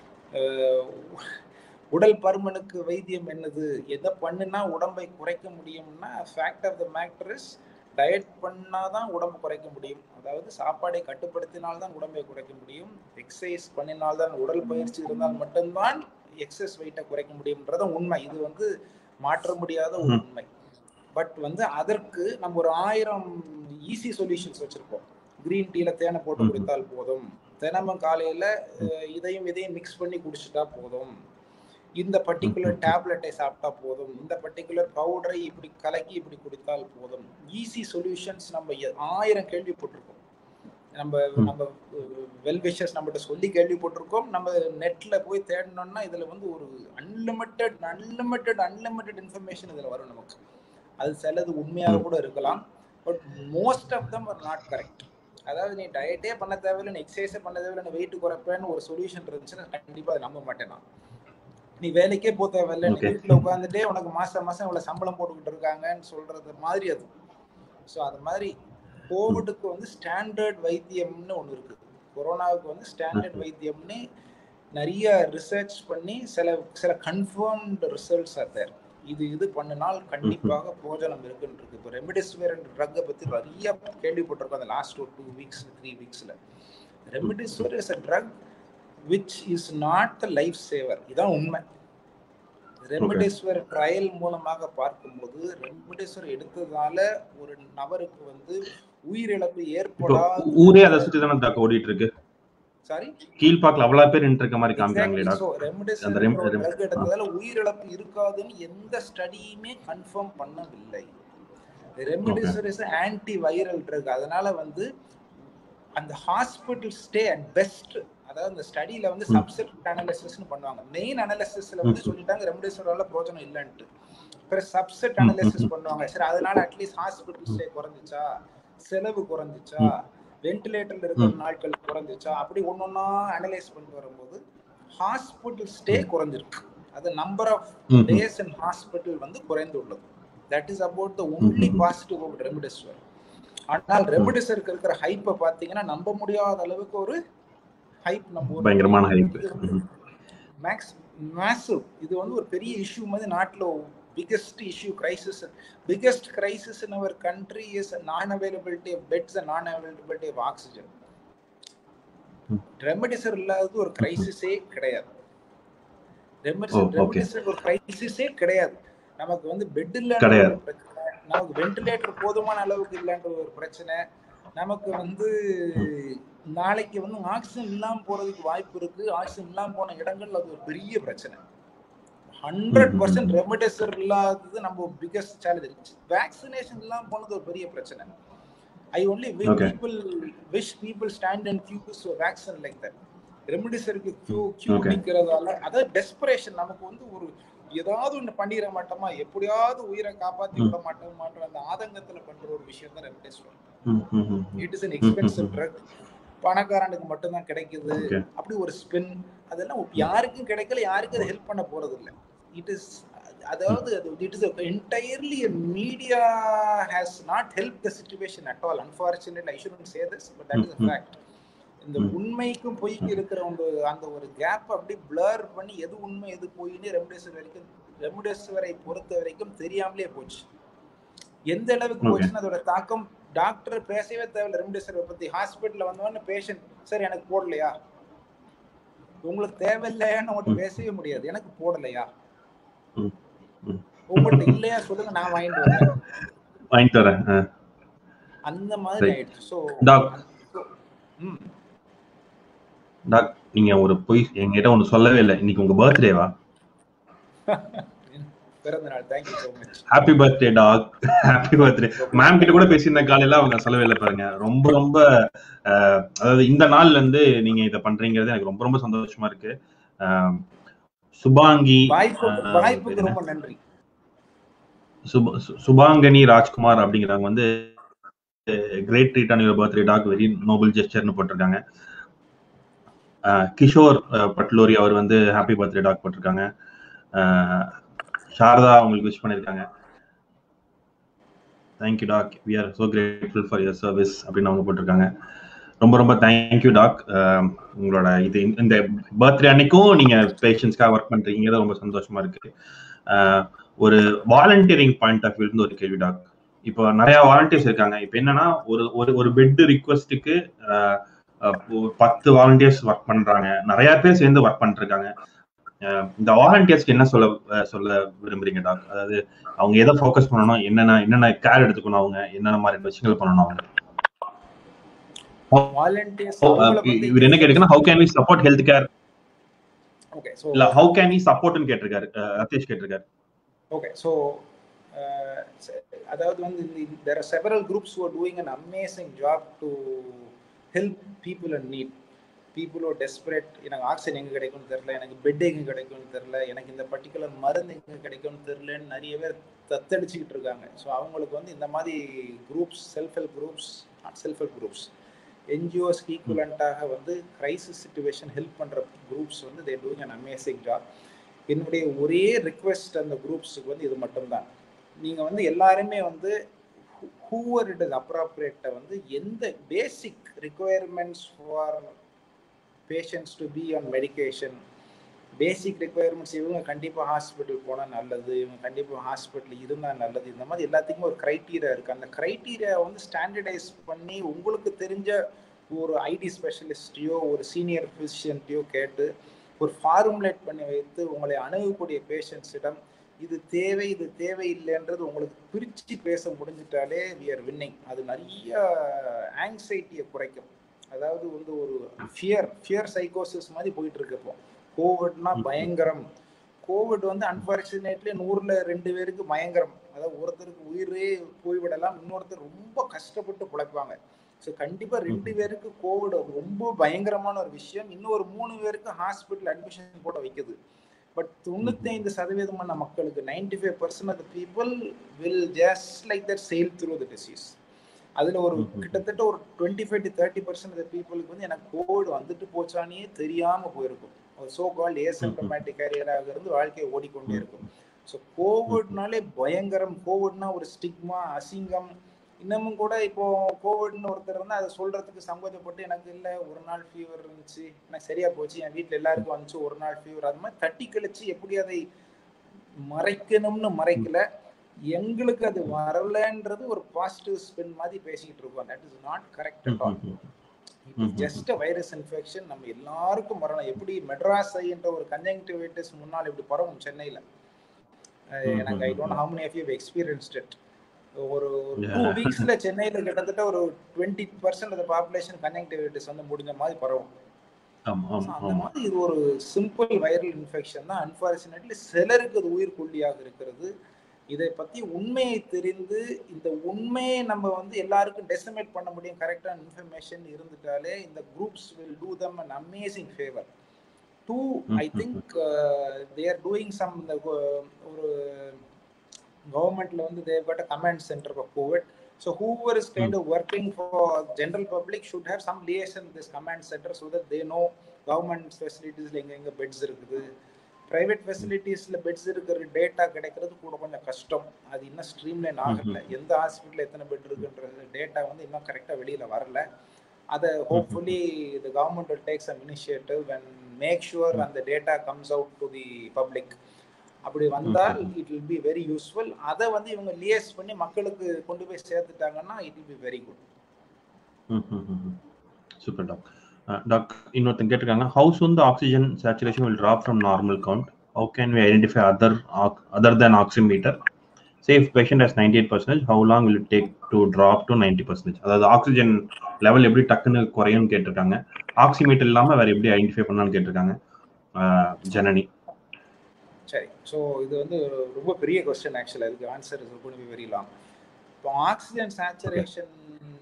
உடல் பருமனுக்கு வைத்தியம் என்னது எதை பண்ணுனா உடம்பை குறைக்க முடியும்னா fact of the matter is diet பண்ணாதான் உடம்பு குறைக்க முடியும் அதாவது சாப்பாடை கட்டுப்படுத்தினால்தான் உடம்பை குறைக்க முடியும் எக்ஸசைஸ் பண்ணினால்தான் உடல் பயிற்சி இருந்தால் மட்டும்தான் எக்ஸஸ் வெயிட்டை குறைக்க முடியும்ன்றத உண்மை இது வந்து மாற்ற முடியாத ஒரு உண்மை பட் வந்து அதற்கு நம்ம ஒரு ஆயிரம் ஈஸி சொல்யூஷன்ஸ் வச்சிருப்போம் கிரீன் டீல தேனை போட்டு குடித்தால் போதும் தினமும் காலையில இதையும் இதையும் மிக்ஸ் பண்ணி குடிச்சிட்டா போதும் இந்த பர்டிகுலர் டேப்லெட்டை சாப்பிட்டா போதும் இந்த பர்டிகுலர் பவுடரை இப்படி கலக்கி இப்படி குடித்தால் போதும் ஈஸி சொல்யூஷன்ஸ் நம்ம ஆயிரம் கேள்விப்பட்டிருக்கோம் நம்ம நம்ம வெல் விஷஸ் நம்மகிட்ட சொல்லி கேள்விப்பட்டிருக்கோம் நம்ம நெட்ல போய் தேடணும்னா இதுல வந்து ஒரு அன்லிமிட்டெட் அன்லிமிட்டெட் அன்லிமிட்டெட் இன்ஃபர்மேஷன் இதுல வரும் நமக்கு அது சிலது உண்மையாக கூட இருக்கலாம் but most of them are not correct அதாவது நீ டயட்டே பண்ண தேவையில்லை நீ எக்ஸசைஸே பண்ண தேவையில்லை நீ வெயிட் குறைப்பேன்னு ஒரு சொல்யூஷன் இருந்துச்சுன்னா கண்டிப்பா அதை நம்ப மாட்டேன் நான் நீ வேலைக்கே போக தேவையில்ல நீ வீட்டுல உட்காந்துட்டே உனக்கு மாசம் மாசம் இவ்வளவு சம்பளம் போட்டுக்கிட்டு இருக்காங்கன்னு சொல்றது மாதிரி அது ஸோ அது மாதிரி கோவிடுக்கு வந்து ஸ்டாண்டர்ட் வைத்தியம்னு ஒன்று இருக்கு கொரோனாவுக்கு வந்து ஸ்டாண்டர்ட் வைத்தியம்னு நிறைய ரிசர்ச் பண்ணி சில சில கன்ஃபார்ம்டு ரிசல்ட்ஸ் ஆர் தேர் இது இது பண்ணினால் கண்டிப்பாக போஜனம் இருக்குன்னு இருக்கு இப்போ ரெமிடிசிவிர் ட்ரக்கை பற்றி நிறைய கேள்விப்பட்டிருக்கோம் அந்த லாஸ்ட் ஒரு டூ வீக்ஸ் த்ரீ வீக்ஸில் remdesivir is a drug which is not the life saver இதான் உண்மை ரெமிடேஸ்வர் ட்ரையல் மூலமாக பார்க்கும்போது ரெமிடேஸ்வர் எடுத்ததால ஒரு நபருக்கு வந்து உயிரிழப்பு ஏற்படாது ஊரே அதை சுத்தி தானே தாக்க ஓடிட்டு இருக்கு சாரி கீழ்பாக்கல அவ்வளவு பேர் நின்று இருக்க மாதிரி காமிக்கிறாங்களே சோ ரெமிடேஸ்வர் ட்ரக் எடுத்ததால உயிரிழப்பு இருக்காதுன்னு எந்த ஸ்டடியுமே கன்ஃபார்ம் பண்ணவில்லை remdesivir is antiviral drug அதனால வந்து அந்த ஹாஸ்பிட்டல் ஸ்டே அட் பெஸ்ட் அதாவது இந்த ஸ்டடியில வந்து சப்செட் அனாலிசிஸ்னு பண்ணுவாங்க மெயின் அனாலிசிஸ்ல வந்து சொல்லிட்டாங்க ரெம்டெசிவிரால பிரோஜனம் இல்லைன்ட்டு அப்புறம் சப்செட் அனாலிசிஸ் பண்ணுவாங்க சரி அதனால அட்லீஸ்ட் ஹாஸ்பிட்டல் ஸ்டே குறைஞ்சிச்சா செலவு குறைஞ்சிச்சா வென்டிலேட்டர்ல இருக்கிற நாட்கள் குறைஞ்சிச்சா அப்படி ஒன்னொன்னா அனலைஸ் பண்ணி வரும்போது ஹாஸ்பிட்டல் ஸ்டே குறைஞ்சிருக்கு அது number of days in hospital வந்து குறைந்துள்ளது that is about the only positive of remdesivir ஆனால் ரெமிடெசிவருக்கு இருக்கிற ஹைப்பை பார்த்தீங்கன்னா நம்ப முடியாத அளவுக்கு ஒரு ஹைப் நம்ம பயங்கரமான ஹைப் மேக்ஸ் மேசிவ் இது வந்து ஒரு பெரிய இஷ்யூ மாதிரி நாட்டில் biggest issue crisis biggest crisis in our country is non availability of beds and non availability of oxygen remdesivir இல்லாதது ஒரு கிரைசிஸே கிடையாது ரெமடிசர் ரெமடிசர் ஒரு கிரைசிஸே கிடையாது நமக்கு வந்து பெட் இல்லைன்ற ஒரு பிரச்சனை நமக்கு வென்டிலேட்டர் போதுமான அளவுக்கு இல்லைன்ற ஒரு பிரச்சனை நமக்கு வந்து நாளைக்கு வந்து ஆக்சிஜன் இல்லாம போறதுக்கு வாய்ப்பு இருக்கு ஆக்சிஜன் இல்லாம போன இடங்கள்ல அது ஒரு பெரிய பிரச்சனை ஹண்ட்ரட் பர்சன்ட் ரெமடெசர் இல்லாதது நம்ம பிகஸ்ட் சேலஞ்ச் வேக்சினேஷன் இல்லாம போனது ஒரு பெரிய பிரச்சனை I only people which people stand and queues vaccine like that ரெமடிசருக்கு கியூ கியூ நிற்கிறதால அதாவது டெஸ்பரேஷன் நமக்கு வந்து ஒரு ஏதாவது ஒண்ணு பண்ணிட மாட்டோமா எப்படியாவது உயிரை காப்பாத்தி விட மாட்டோம் மாட்டோம் அந்த ஆதங்கத்துல பண்ற ஒரு விஷயம் தான் remdesivir it is an expensive drug பணக்காரனுக்கு மட்டும்தான் கிடைக்குது அப்படி ஒரு ஸ்பின் அதெல்லாம் யாருக்கும் கிடைக்கல யாருக்கும் அதை ஹெல்ப் பண்ண போறது இல்லை இட் இஸ் அதாவது அது it is entirely media has not help the situation at all unfortunately I should say this but that is fact இந்த உண்மைக்கும் பொய்க்கு இருக்கிற அந்த அந்த ஒரு கேப் அப்படி பிளர் பண்ணி எது உண்மை எது பொய்ன்னு ரெம்டேசிவர் வரைக்கும் ரெமுடெசிவரை பொறுத்த வரைக்கும் தெரியாமலே போச்சு எந்த அளவுக்கு Okay. போச்சுன்னா அதோட தாக்கம் டாக்டர் பேசவே தேவையில்ல ரெமுடெசிவரை பத்தி ஹாஸ்பிட்டல்ல வந்தவொடனே பேஷண்ட் சார் எனக்கு போடலையா உங்களுக்கு தேவையில்லையான்னு உங்கள்கிட்ட பேசவே முடியாது எனக்கு போடலையா ம், ம். உங்கள்கிட்ட இல்லையா சொல்லுங்க நான் வாங்கிட்டு வரேன் வாங்கிட்டு வரேன் ஆ. அந்த மாதிரி Right. ஆயிடுச்சு ஸோ Doc. ம் டாக் நீங்க ஒரு பொய் என்கிட்ட ஒண்ணு சொல்லவே இல்லை இன்னைக்கு உங்க பர்த்டேவா பிறந்த நாள் thank you so much happy birthday doc happy birthday ma'am கிட்ட கூட பேசியிருந்த காலையில அவங்க சொல்லவே இல்லை பாருங்க ரொம்ப ரொம்ப அஹ், அதாவது இந்த நாள்ல இருந்து நீங்க இதை பண்றீங்கிறது எனக்கு ரொம்ப ரொம்ப சந்தோஷமா இருக்கு அஹ், சுபாங்கி வாய்ப்பு ஆ, வாய்ப்புக்கு ரொம்ப நன்றி சுப- சு- சுபாங்கனி ராஜ்குமார் அப்படிங்கிறவங்க வந்து great treat on your birthday doc very noble ஜெஸ்டர்னு போட்டிருக்காங்க அஹ், கிஷோர் அஹ், பட்லோரி அவர் வந்து ஹாப்பி பர்த்டே டாக் போட்டிருக்காங்க அஹ், சாரதா அவங்களுக்கு விஷ் பண்ணியிருக்காங்க thank you doc we are so grateful for your service அப்படின்னு அவங்க போட்டிருக்காங்க ரொம்ப ரொம்ப தேங்க்யூ டாக் உங்களோட இது இந்த பர்த்டே அன்னைக்கும் நீங்க பேஷண்ட்ஸ்க்காக ஒர்க் பண்றீங்க ரொம்ப சந்தோஷமா இருக்கு அஹ், ஒரு வாலண்டியரிங் பாயிண்ட் ஆஃப் இருந்து ஒரு கேள்வி டாக் இப்போ நிறைய வாலண்டியர்ஸ் இருக்காங்க இப்போ என்னன்னா ஒரு ஒரு ஒரு பெட் ரிக்வஸ்ட்டுக்கு பத்து வாலண்டியர்ஸ் ஒர்க் பண்றாங்க நிறைய பேர் சேர்ந்து ஒர்க் பண்ணிருக்காங்க அஹ் இந்த வாலண்டியர்ஸ்க்கு என்ன சொல்ல அஹ் சொல்ல விரும்புறீங்க டாக் அதாவது அவங்க எதை ஃபோக்கஸ் பண்ணணும் என்னென்ன என்னென்ன கேர் எடுத்துக்கணும் அவங்க என்னென்ன மாதிரி விஷயங்கள் பண்ணணும் அவங்க வாலண்டியர்ஸ் Oh, uh, இவர் என்ன கேட்டிருக்குன்னா how can we support health care okay so இல்ல ஹவு கேன் வி சப்போர்ட்னு கேட்டிருக்காரு அஹ் ரதீஷ் கேட்டிருக்காரு ஓகே ஸோ அதாவது வந்து there are several groups who are doing an amazing job to help people in need people who are desperate எனக்கு oxygen எங்கே கிடைக்கும்னு தெரில எனக்கு பெட் எங்கே கிடைக்கும்னு தெரில எனக்கு இந்த பர்டிகுலர் மருந்து எங்கே கிடைக்கும்னு தெரிலன்னு நிறைய பேர் தத்தடிச்சுக்கிட்டு இருக்காங்க ஸோ அவங்களுக்கு வந்து இந்த மாதிரி groups self help groups not self help groups என்ஜிஓஸ்க்கு ஈக்குவலண்ட்டாக வந்து கிரைசிஸ் சுச்சுவேஷன் ஹெல்ப் பண்ணுற குரூப்ஸ் வந்து they doing an amazing job என்னுடைய ஒரே ரிக்வெஸ்ட் அந்த குரூப்ஸுக்கு வந்து இது மட்டும்தான் நீங்கள் வந்து எல்லாருமே வந்து ஹூவர் இட் இஸ் அப்ராப்ரியேட்டை வந்து எந்த basic requirements for patients to be on medication basic requirements இவங்க கண்டிப்பாக ஹாஸ்பிட்டல் போனால் நல்லது இவங்க கண்டிப்பாக ஹாஸ்பிட்டல் இருந்தால் நல்லது இந்த மாதிரி எல்லாத்துக்குமே ஒரு க்ரைட்டீரியா இருக்குது அந்த க்ரைட்டீரியா வந்து ஸ்டாண்டர்டைஸ் பண்ணி உங்களுக்கு தெரிஞ்ச ஒரு ஐடி ஸ்பெஷலிஸ்ட்டையோ ஒரு சீனியர் ஃபிசிஷியன்ட்டையோ கேட்டு ஒரு ஃபார்முலேட் பண்ணி வைத்து உங்களை அணுகக்கூடிய பேஷண்ட்ஸிடம் இது தேவை இது தேவையில்லைன்றது உங்களுக்கு பிரித்து பேச முடிஞ்சிட்டாலே வி ஆர் வின்னிங் அது நிறைய ஆங்ஸைட்டியை குறைக்கும் அதாவது வந்து ஒரு ஃபியர் ஃபியர் சைக்கோசிஸ் மாதிரி போயிட்டு இருக்கு இப்போ கோவிட்னா பயங்கரம் கோவிட் வந்து அன்பார்ச்சுனேட்லி நூறுல ரெண்டு பேருக்கு பயங்கரம் அதாவது ஒருத்தருக்கு உயிரே போய்விடலாம் இன்னொருத்தர் ரொம்ப கஷ்டப்பட்டு பிழைப்பாங்க ஸோ கண்டிப்பாக ரெண்டு பேருக்கு கோவிட் ரொம்ப பயங்கரமான ஒரு விஷயம் இன்னொரு மூணு பேருக்கு ஹாஸ்பிட்டல் அட்மிஷன் போட வைக்குது பட் தொண்ணூத்தைந்து சதவீதமான மக்களுக்கு ninety five percent of people will just like that sail through the disease அதில் ஒரு கிட்டத்தட்ட ஒரு twenty five to thirty percent of பீப்புளுக்கு வந்து எனக்கு கோவிட் வந்துட்டு போச்சானே தெரியாமல் போயிருக்கும் ஒரு சோ கால்ட் ஏசிம்டமேட்டிக் கேரியராக இருந்து வாழ்க்கையை ஓடிக்கொண்டே இருக்கும் ஸோ கோவிட்னாலே பயங்கரம் கோவிட்னா ஒரு ஸ்டிக்மா அசிங்கம் இன்னமும் கூட இப்போ கோவிட்னு ஒருத்தர் இருந்தால் அதை சொல்றதுக்கு சங்கோஜப்பட்டு எனக்கு இல்லை ஒரு நாள் ஃபீவர் இருந்துச்சு எனக்கு சரியா போச்சு என் வீட்டில் எல்லாருக்கும் வந்துச்சு ஒரு நாள் ஃபீவர் அது மாதிரி தட்டி கழிச்சு எப்படி அதை மறைக்கணும்னு மறைக்கல எங்களுக்கு அது வரலன்றது ஒரு பாசிட்டிவ் ஸ்பின் மாதிரி பேசிக்கிட்டு இருக்கோம் that is not correct at all just virus infection நம்ம எல்லாருக்கும் வரணும் எப்படி மெட்ராஸ் ஐன்ற ஒரு கன்ஜங்டிவைட்டிஸ் முன்னால் இப்படி பரவும் சென்னையில் எனக்கு I don't how many of you experienced it ஒரு டூ வீக்ஸ்ல சென்னையில் கிட்டத்தட்ட ஒரு twenty percent of population conjunctivitis வந்து முடிஞ்ச மாதிரி பரவும் அந்த மாதிரி இது ஒரு சிம்பிள் வைரல் இன்ஃபெக்ஷன் தான் அன்பார்ச்சுனேட்லி சிலருக்கு அது உயிர் கொல்லியாக இருக்கிறது இதை பத்தி உண்மையை தெரிந்து இந்த உண்மையை நம்ம வந்து எல்லாருக்கும் டெசிமேட் பண்ண முடியும் கரெக்டான இன்ஃபர்மேஷன் இருந்துட்டாலே இந்த groups will do them an amazing favour too I think they are doing some இந்த ஒரு கவர்மெண்ட்ல வந்து they've got a command centre for covid so whoever is kind of working for general public should have some liaison this command centre so that they know government ஃபெசிலிட்டிஸ்ல எங்க எங்க beds இருக்குது private ஃபெசிலிட்டிஸ்ல beds இருக்கிற data கிடைக்கிறது கூட கொஞ்சம் கஷ்டம் அது இன்னும் ஸ்ட்ரீம்லைன் ஆகல எந்த ஹாஸ்பிட்டல் எத்தனை பெட் இருக்குன்றது டேட்டா வந்து இன்னும் கரெக்டாக வெளியில வரல அதை hopefully the government will take some initiative and make sure அந்த data comes out to the public அப்படி வந்தால் it will be very useful அதை வந்து இவங்க லியஸ் பண்ணி மக்களுக்கு கொண்டு போய் சேர்த்துட்டாங்கன்னா it will be very good super doc doc இன்னொருத்தன் கேட்டிருக்காங்க ஹவுஸ் வந்து oxygen saturation will drop from normal count how can we identify other other than oximeter safe patient has ninety eight percentage how long will take to drop to ninety percentage அதாவது oxygen level எப்படி டக்குன்னு குறையும்னு கேட்டிருக்காங்க oximeter இல்லாமல் வேற எப்படி identify பண்ணலாம்னு கேட்டிருக்காங்க ஜனனி சரி ஸோ இது வந்து ரொம்ப பெரிய கொஸ்டின் ஆக்சுவலாக இதுக்கு answer is gonna be very long இப்போ ஆக்சிஜன் சேச்சுரேஷன்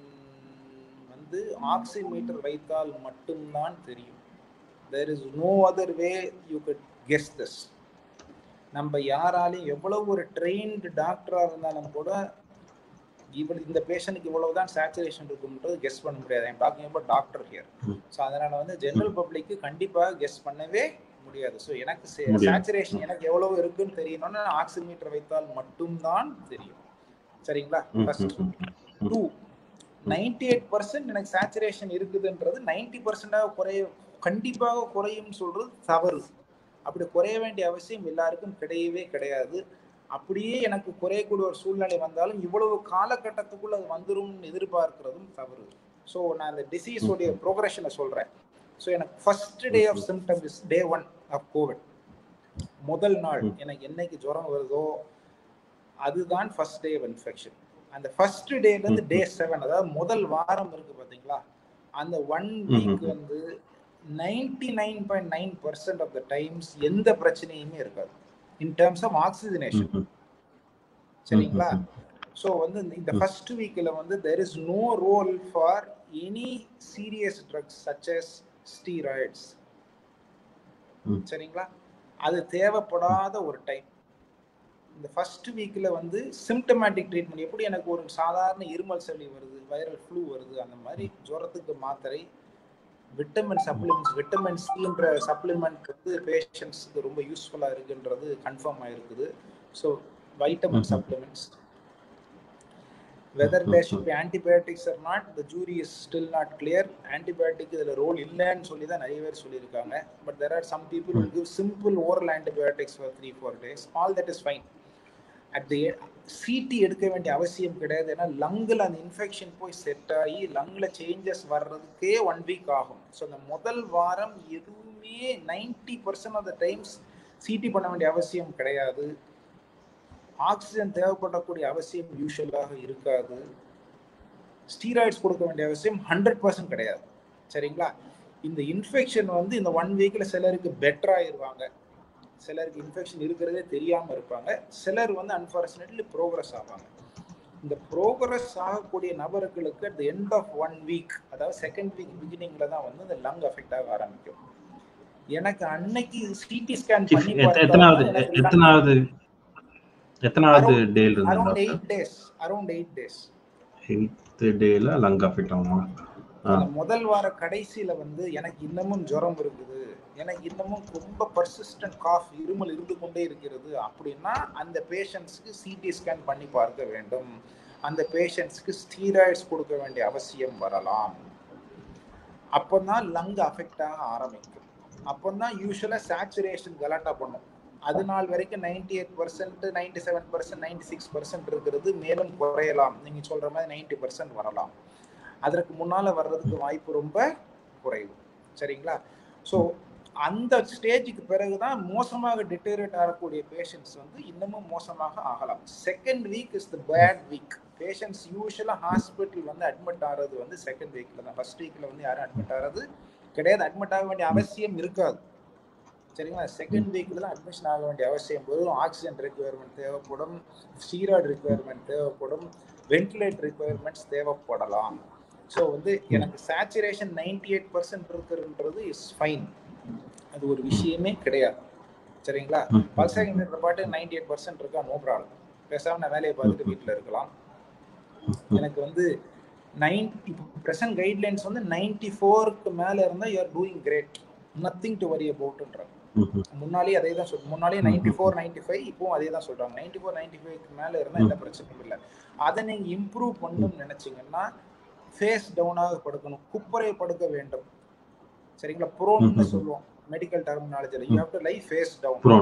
வந்து ஆக்சிமீட்டர் வைத்தால் மட்டும்தான் தெரியும் there is no other way you can't guess this நம்ம யாராலையும் எவ்வளவு ஒரு ட்ரெயின்டு டாக்டராக இருந்தாலும் கூட இவ்வளவு இந்த பேஷண்ட்டுக்கு இவ்வளவு தான் சேச்சுரேஷன் இருக்குன்றது கெஸ் பண்ண முடியாது I'm talking about doctor here so அதனால வந்து ஜென்ரல் பப்ளிக்கு கண்டிப்பாக கெஸ் பண்ணவே முடியாது ஸோ எனக்கு சேச்சுரேஷன் எனக்கு எவ்வளவு இருக்குன்னு தெரியணும்னு ஆக்சிமீட்டர் வைத்தால் மட்டும்தான் தெரியும் சரிங்களா first two ninety eight percent எனக்கு சேச்சுரேஷன் இருக்குதுன்றது நைன்டி பர்சன்டாக குறைய கண்டிப்பாக குறையும் சொல்றது தவறு அப்படி குறைய வேண்டிய அவசியம் எல்லாருக்கும் கிடையவே கிடையாது அப்படியே எனக்கு குறையக்கூடிய ஒரு சூழ்நிலை வந்தாலும் இவ்வளவு காலகட்டத்துக்குள்ள அது வந்துரும்னு எதிர்பார்க்கிறதும் தவறு ஸோ நான் அந்த டிசீஸோடைய ப்ரோக்ரஷனை சொல்றேன் ஸோ எனக்கு first day of symptom is day one of COVID முதல் நாள் எனக்கு என்னைக்கு ஜுரம் வருதோ அதுதான் ஃபர்ஸ்ட் டே ஆஃப் இன்ஃபெக்ஷன் அந்த ஃபர்ஸ்ட் டேலேருந்து டே செவன் அதாவது முதல் வாரம் இருக்கு பார்த்தீங்களா அந்த ஒன் வீக் வந்து ninety nine point nine percent of the times எந்த பிரச்சனையுமே இருக்காது இன் டேர்ம்ஸ் ஆஃப் ஆக்சிஜனேஷன் சரிங்களா ஸோ வந்து இந்த ஃபர்ஸ்ட் வீக்கில் வந்து there is no role for any serious drugs such S steroids சரிங்களா அது தேவைப்படாத ஒரு டைம் இந்த ஃபர்ஸ்ட் வீக்கில் வந்து சிம்டமேட்டிக் ட்ரீட்மெண்ட் எப்படி எனக்கு ஒரு சாதாரண இருமல் சளி வருது வைரல் ஃப்ளூ வருது அந்த மாதிரி ஜுரத்துக்கு மாத்திரை விட்டமின் சப்ளிமெண்ட்ஸ் விட்டமின் சின்ற சப்ளிமெண்ட் வந்து பேஷண்ட்ஸுக்கு ரொம்ப யூஸ்ஃபுல்லாக இருக்குன்றது கன்ஃபார்ம் ஆயிருக்குது so vitamin supplements whether there should be antibiotics or not the jury is still not clear antibiotic இதில் ரோல் இல்லைன்னு சொல்லி தான் நிறைய பேர் சொல்லியிருக்காங்க but there are some people will give simple oral antibiotics for three four days all that is fine at the CT எடுக்க வேண்டிய அவசியம் கிடையாது ஏன்னா லங்கில் அந்த இன்ஃபெக்ஷன் போய் செட் ஆகி லங்கில் சேஞ்சஸ் வர்றதுக்கே ஒன் வீக் ஆகும் ஸோ அந்த முதல் வாரம் எதுவுமே ninety percent of the times CT பண்ண வேண்டிய அவசியம் கிடையாது ஆக்சிஜன் தேவைப்படக்கூடிய அவசியம் யூஸ்வலாக இருக்காது ஸ்டீராய்ட்ஸ் கொடுக்க வேண்டிய அவசியம் ஹண்ட்ரட் பர்சன்ட் கிடையாது சரிங்களா இந்த இன்ஃபெக்ஷன் வந்து இந்த ஒன் வீக்கில் சிலருக்கு பெட்டர் ஆயிடுவாங்க சிலருக்கு இன்ஃபெக்ஷன் இருக்கிறதே தெரியாமல் இருப்பாங்க சிலர் வந்து அன்ஃபார்ச்சுனேட்லி ப்ரோக்ரஸ் ஆவாங்க இந்த ப்ரோக்ரஸ் ஆகக்கூடிய நபர்களுக்கு at end of one week அதாவது செகண்ட் வீக் பிகினிங்ல தான் வந்து இந்த லங் அஃபெக்ட் ஆக ஆரம்பிக்கும் எனக்கு அன்னைக்கு சிடி ஸ்கேன் பண்ணி எத்தனாவது எத்தனாவது எத்தனாவது டேல இருந்து around eight days around eight days eighth டேல லங் அஃபெக்ட் ஆகுமா முதல் வார கடைசியில வந்து எனக்கு இன்னமும் ஜுரம் இருக்குது எனக்கு இன்னமும் ரொம்ப பர்சிஸ்டன்ட் காஃப் இருமல் இருந்து கொண்டே இருக்கிறது அப்படின்னா அந்த பேஷண்ட்ஸ்க்கு சிடி ஸ்கேன் பண்ணி பார்க்க வேண்டும் அந்த பேஷண்ட்ஸ்க்கு ஸ்டீராய்ட்ஸ் கொடுக்க வேண்டிய அவசியம் வரலாம் அப்போதான் லங் அஃபெக்ட் ஆக ஆரம்பிக்கும் அப்போதான் யூஸ்வலாக சேச்சுரேஷன் கலாட்டா பண்ணும் அது நாள் வரைக்கும் ninety eight percent ninety seven percent ninety six percent இருக்கிறது மேலும் குறையலாம் நீங்க சொல்ற மாதிரி நைன்டி பர்சன்ட் வரலாம் அதற்கு முன்னால வர்றதுக்கு வாய்ப்பு ரொம்ப குறைவு சரிங்களா ஸோ அந்த ஸ்டேஜுக்கு பிறகுதான் மோசமாக டிட்டேரேட் ஆகக்கூடிய பேஷண்ட்ஸ் வந்து இன்னமும் மோசமாக ஆகலாம் second week is the bad week patients யூஸ்வலாக ஹாஸ்பிட்டல் வந்து அட்மிட் ஆகிறது வந்து செகண்ட் வீக்கில் தான் ஃபர்ஸ்ட் வீக்கில் வந்து யாரும் அட்மிட் ஆகிறது கிடையாது அட்மிட் ஆக வேண்டிய அவசியம் இருக்காது சரிங்களா செகண்ட் வீக்கில் தான் அட்மிஷன் ஆக வேண்டிய அவசியம் வெறும் ஆக்சிஜன் ரெக்குயர்மெண்ட் தேவைப்படும் ஸ்டீராய்டு ரெக்குயர்மெண்ட் தேவைப்படும் வென்டிலேட்டர் ரெக்குயர்மெண்ட்ஸ் தேவைப்படலாம் ஸோ வந்து எனக்கு சேச்சுரேஷன் நைன்டி எயிட் பர்சன்ட் இருக்குன்றது இஸ் ஃபைன் அது ஒரு விஷயமே கிடையாது சரிங்களா பல்ஸ் ஆக்சிமீட்டர் பாட்டு நைன்டி எயிட் பர்சன்ட் இருக்கா நோ ப்ராப்ளம் பேசாம நான் வேலையை பார்த்துட்டு வீட்டில் இருக்கலாம் எனக்கு வந்து நைன் இப்போ ப்ரெசன்ட் கைட்லைன்ஸ் வந்து நைன்டி ஃபோருக்கு மேலே இருந்தால் you are doing great nothing to worry அபவுட்ன்றாங்க முன்னாலேயே அதே தான் சொல் முன்னாலேயே நைன்டி ஃபோர் நைன்டி ஃபைவ் இப்போவும் அதே தான் சொல்றாங்க நைன்டி ஃபோர் நைன்டி ஃபைவ்க்கு மேலே இருந்தால் எந்த பிரச்சனையும் இல்லை அதை நீங்கள் இம்ப்ரூவ் பண்ணணும்னு நினைச்சீங்கன்னா ஃபேஸ் டவுனாக படுக்கணும் குப்பரை படுக்க வேண்டும் சரிங்களா ப்ரோன்னு சொல்லுவோம் மெடிக்கல் டெர்மினாலஜியில் you have to lie face down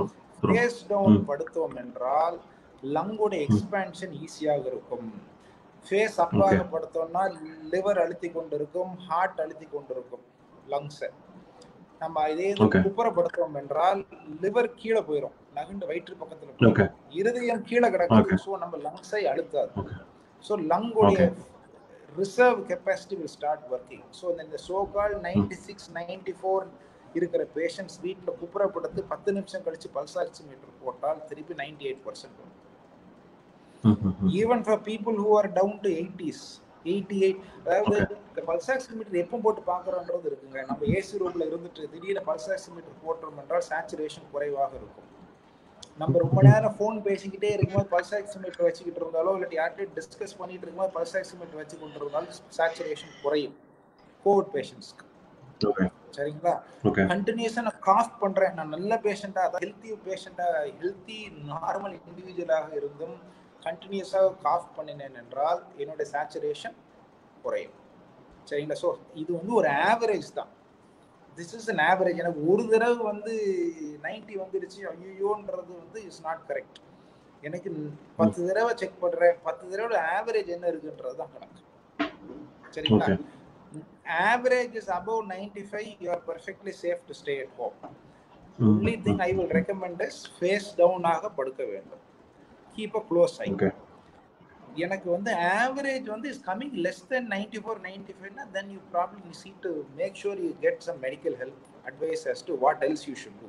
அப்புறம் ஃபேஸ் டவுன் ம். படுத்தோம் என்றால் லங்கோட எக்ஸ்பேன்ஷன் ஈஸியாக இருக்கும் ஃபேஸ் அப்பாக Okay. படுத்தோம்னா லிவர் அழுத்தி கொண்டிருக்கும் ஹார்ட் அழுத்தி கொண்டிருக்கும் லங்ஸை நம்ம இதே இது Okay. குப்புறப்படுத்தோம் என்றால் லிவர் கீழே போயிடும் நகண்டு வயிற்று பக்கத்துல Okay. போயிடும் இருதயம் கீழே கிடக்குது Okay. ஸோ நம்ம லங்ஸை அழுத்தாது Okay. ஸோ லங்கோடைய Okay. Reserve capacity will start working so இந்த so called ninety six ninety four இருக்கிற பேஷண்ட்ஸ் வீட்டில் குப்புறப்படுத்து பத்து நிமிஷம் கழிச்சு பல்ஸ் ஆக்சிமீட்டர் போட்டால் திருப்பி நைன்டி எயிட் பர்சன்ட் வரும் ம், ம், ம். Even for people who are down to eighties eighty eight அதாவது இந்த பல்ஸ் ஆக்சிமீட்டர் எப்போ போட்டு பார்க்குறோன்றது இருக்குங்க நம்ம ஏசி ரூமில் இருந்துட்டு திடீர்னு பல்ஸ் ஆக்சிமீட்டர் போட்டோம் என்றால் சேச்சுரேஷன் குறைவாக இருக்கும் நம்ம ரொம்ப நேரம் ஃபோன் பேசிக்கிட்டே இருக்கும்போது பல்ஸ் ஆக்சிமீட்டர் வச்சுக்கிட்டு இருந்தாலோ இல்லாட்டி யார்கிட்ட டிஸ்கஸ் பண்ணிட்டு இருக்கும்போது பல்ஸ் ஆக்சிமீட்டர் வச்சு கொண்டு இருந்தாலும் சேச்சுரேஷன் குறையும் கோவிட் பேஷண்ட்ஸ்க்கு Okay. சரிங்களா Okay. கண்டினியூஸா நான் காஃப் பண்றேன் நான் நல்ல பேஷண்டா ஹெல்த்தி பேஷண்டா ஹெல்த்தி நார்மல் இண்டிவிஜுவலாக இருந்தும் கண்டினியூஸாக காஃப் பண்ணினேன் என்றால் என்னோட சேச்சுரேஷன் குறையும் சரிங்களா ஸோ இது வந்து ஒரு ஆவரேஜ் தான் திஸ் இஸ் an ஆவரேஜ் எனக்கு ஒரு தடவை வந்து 90 வந்துருச்சு ஐயோன்றது வந்து இஸ் நாட் கரெக்ட் எனக்கு பத்து தடவை செக் பண்றேன் பத்து தடவை ஆவரேஜ் என்ன இருக்குன்றது தான் கணக்கு சரிங்களா Okay. Average is above 95 five you are perfectly safe to stay at home ம், only thing I will recommend is face down ஆக படுக்க வேண்டும் keep a close eye Okay. எனக்கு வந்து ஆவரேஜ் வந்து is coming less then ninety four ninety ஃபைவ்னா then you problem see to make sure you get some medical help advice as to what else you should do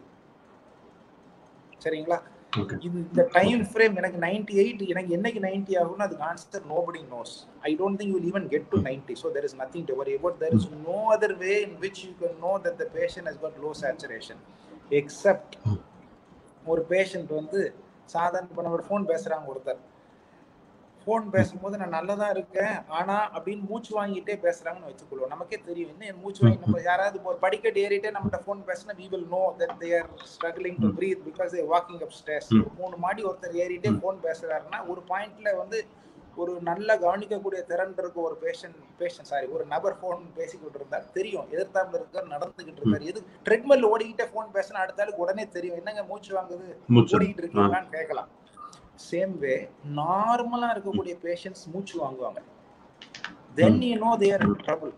சரிங்களா Okay. இது இந்த time frame எனக்கு 98 eight எனக்கு என்னைக்கு 90 ஆகும்னு அதுக்கு answer nobody knows I don't think you even get to 90 so there is nothing to worry about there is no other way in which you can know that the patient has got low saturation except ஒரு patient வந்து சாதாரண இப்போ நம்ம phone பேசுறாங்க ஒருத்தர் phone பேசும்போது நான் நல்லதா இருக்கேன் ஆனா அப்படின்னு மூச்சு வாங்கிட்டே பேசுறாங்கன்னு வச்சுக்கொள்வோம் நமக்கே தெரியும் என்ன என் மூச்சு வாங்கி நம்ம யாராவது இப்போ ஒரு படிக்கட்டு ஏறிட்டே நம்மகிட்ட ஃபோன் பேசினா we will know that they are struggling to breathe because they walking up stairs ம். மூணு மாடி ஒருத்தர் ஏறிட்டே ஃபோன் பேசுறாருன்னா ஒரு பாயிண்ட்ல வந்து ஒரு நல்ல கவனிக்கக்கூடிய திறன் இருக்க ஒரு பேஷண்ட் பேஷண்ட் சாரி ஒரு நபர் ஃபோன் பேசிக்கிட்டு இருந்தார் தெரியும் எதிர்த்தாப்புல இருக்கார் நடந்துகிட்டு இருக்காரு எது ட்ரெட்மில் ஓடிக்கிட்டே ஃபோன் பேசினா அடுத்த ஆளுக்கு உடனே தெரியும் என்னங்க மூச்சு வாங்குது மூச்சு. ஓடிட்டு இருக்கீங்களான்னு கேட்கலாம் சேம் வே நார்மலா இருக்கக்கூடிய பேஷண்ட்ஸ் மூச்சு வாங்குவாங்க then you know they're in trouble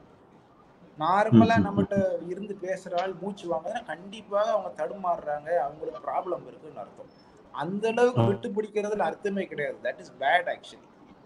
நார்மலா ம், ம், நம்மகிட்ட இருந்து பேசுற ஆள் மூச்சு வாங்குதுன்னா கண்டிப்பாக அவங்க தடுமாறுறாங்க அவங்களுக்கு ப்ராப்ளம் இருக்குன்னு அர்த்தம் அந்த அளவுக்கு ஆ. விட்டு பிடிக்கிறதுல அர்த்தமே கிடையாது that is bad actually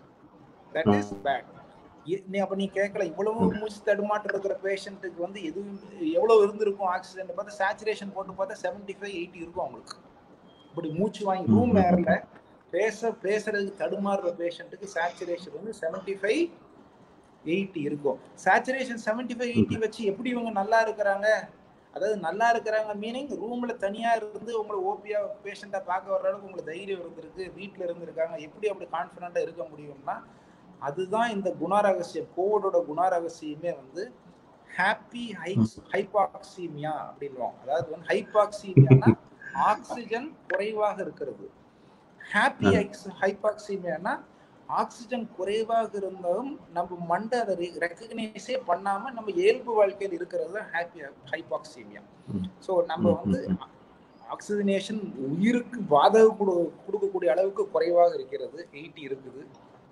that is bad நீ அப்ப நீ கேட்கல இவ்வளவு மூச்சு தடுமாற்றம் இருக்கிற பேஷண்ட்டுக்கு வந்து எதுவும் எவ்வளவு இருந்திருக்கும் ஆக்சிடென்ட் பார்த்தா சேச்சுரேஷன் போட்டு பார்த்தா செவன்டி ஃபைவ் எயிட்டி இருக்கும் அவங்களுக்கு இப்படி மூச்சு வாங்கி ம், ரூம் ம், ஏர்ல பேச பேசுறதுக்கு தடுமாறுற பேஷண்ட்டுக்கு சேச்சுரேஷன் வந்து செவன்டி ஃபைவ் எயிட்டி இருக்கும் சேச்சுரேஷன் செவன்டி ஃபைவ் எயிட்டி வச்சு எப்படி இவங்க நல்லா இருக்கிறாங்க அதாவது நல்லா இருக்கிறாங்க மீனிங் ரூம்ல தனியா இருந்து உங்களை ஓபியா பேஷண்டா பார்க்க வர்ற அளவுக்கு உங்களுக்கு தைரியம் இருந்திருக்கு வீட்டில் இருந்திருக்காங்க எப்படி அப்படி கான்ஃபிடண்டா இருக்க முடியும்னா அதுதான் இந்த குணாரகசியம் கோவிடோட குணாரகசியமே வந்து ஹாப்பி ஹைக்ஸ் ஹைபாக்சீமியா அப்படின்வாங்க அதாவது வந்து ஹைபாக்சீமியானா ஆக்சிஜன் குறைவாக இருக்கிறது ஹாப்பி ஹைக்ஸ் ஹைபாக்சீமியானா ஆக்சிஜன் குறைவாக இருந்தாலும் நம்ம மண்டை அதை ரெக்கக்னைஸே பண்ணாம நம்ம இயல்பு வாழ்க்கையில் இருக்கிறது தான் ஹாப்பி ஹைபாக்சீமியா ம். ஸோ நம்ம ம், வந்து ம், ஆக்சிஜனேஷன் உயிருக்கு பாதகம் கொடு- கொடுக்கக்கூடிய அளவுக்கு குறைவாக இருக்கிறது எயிட்டி இருக்குது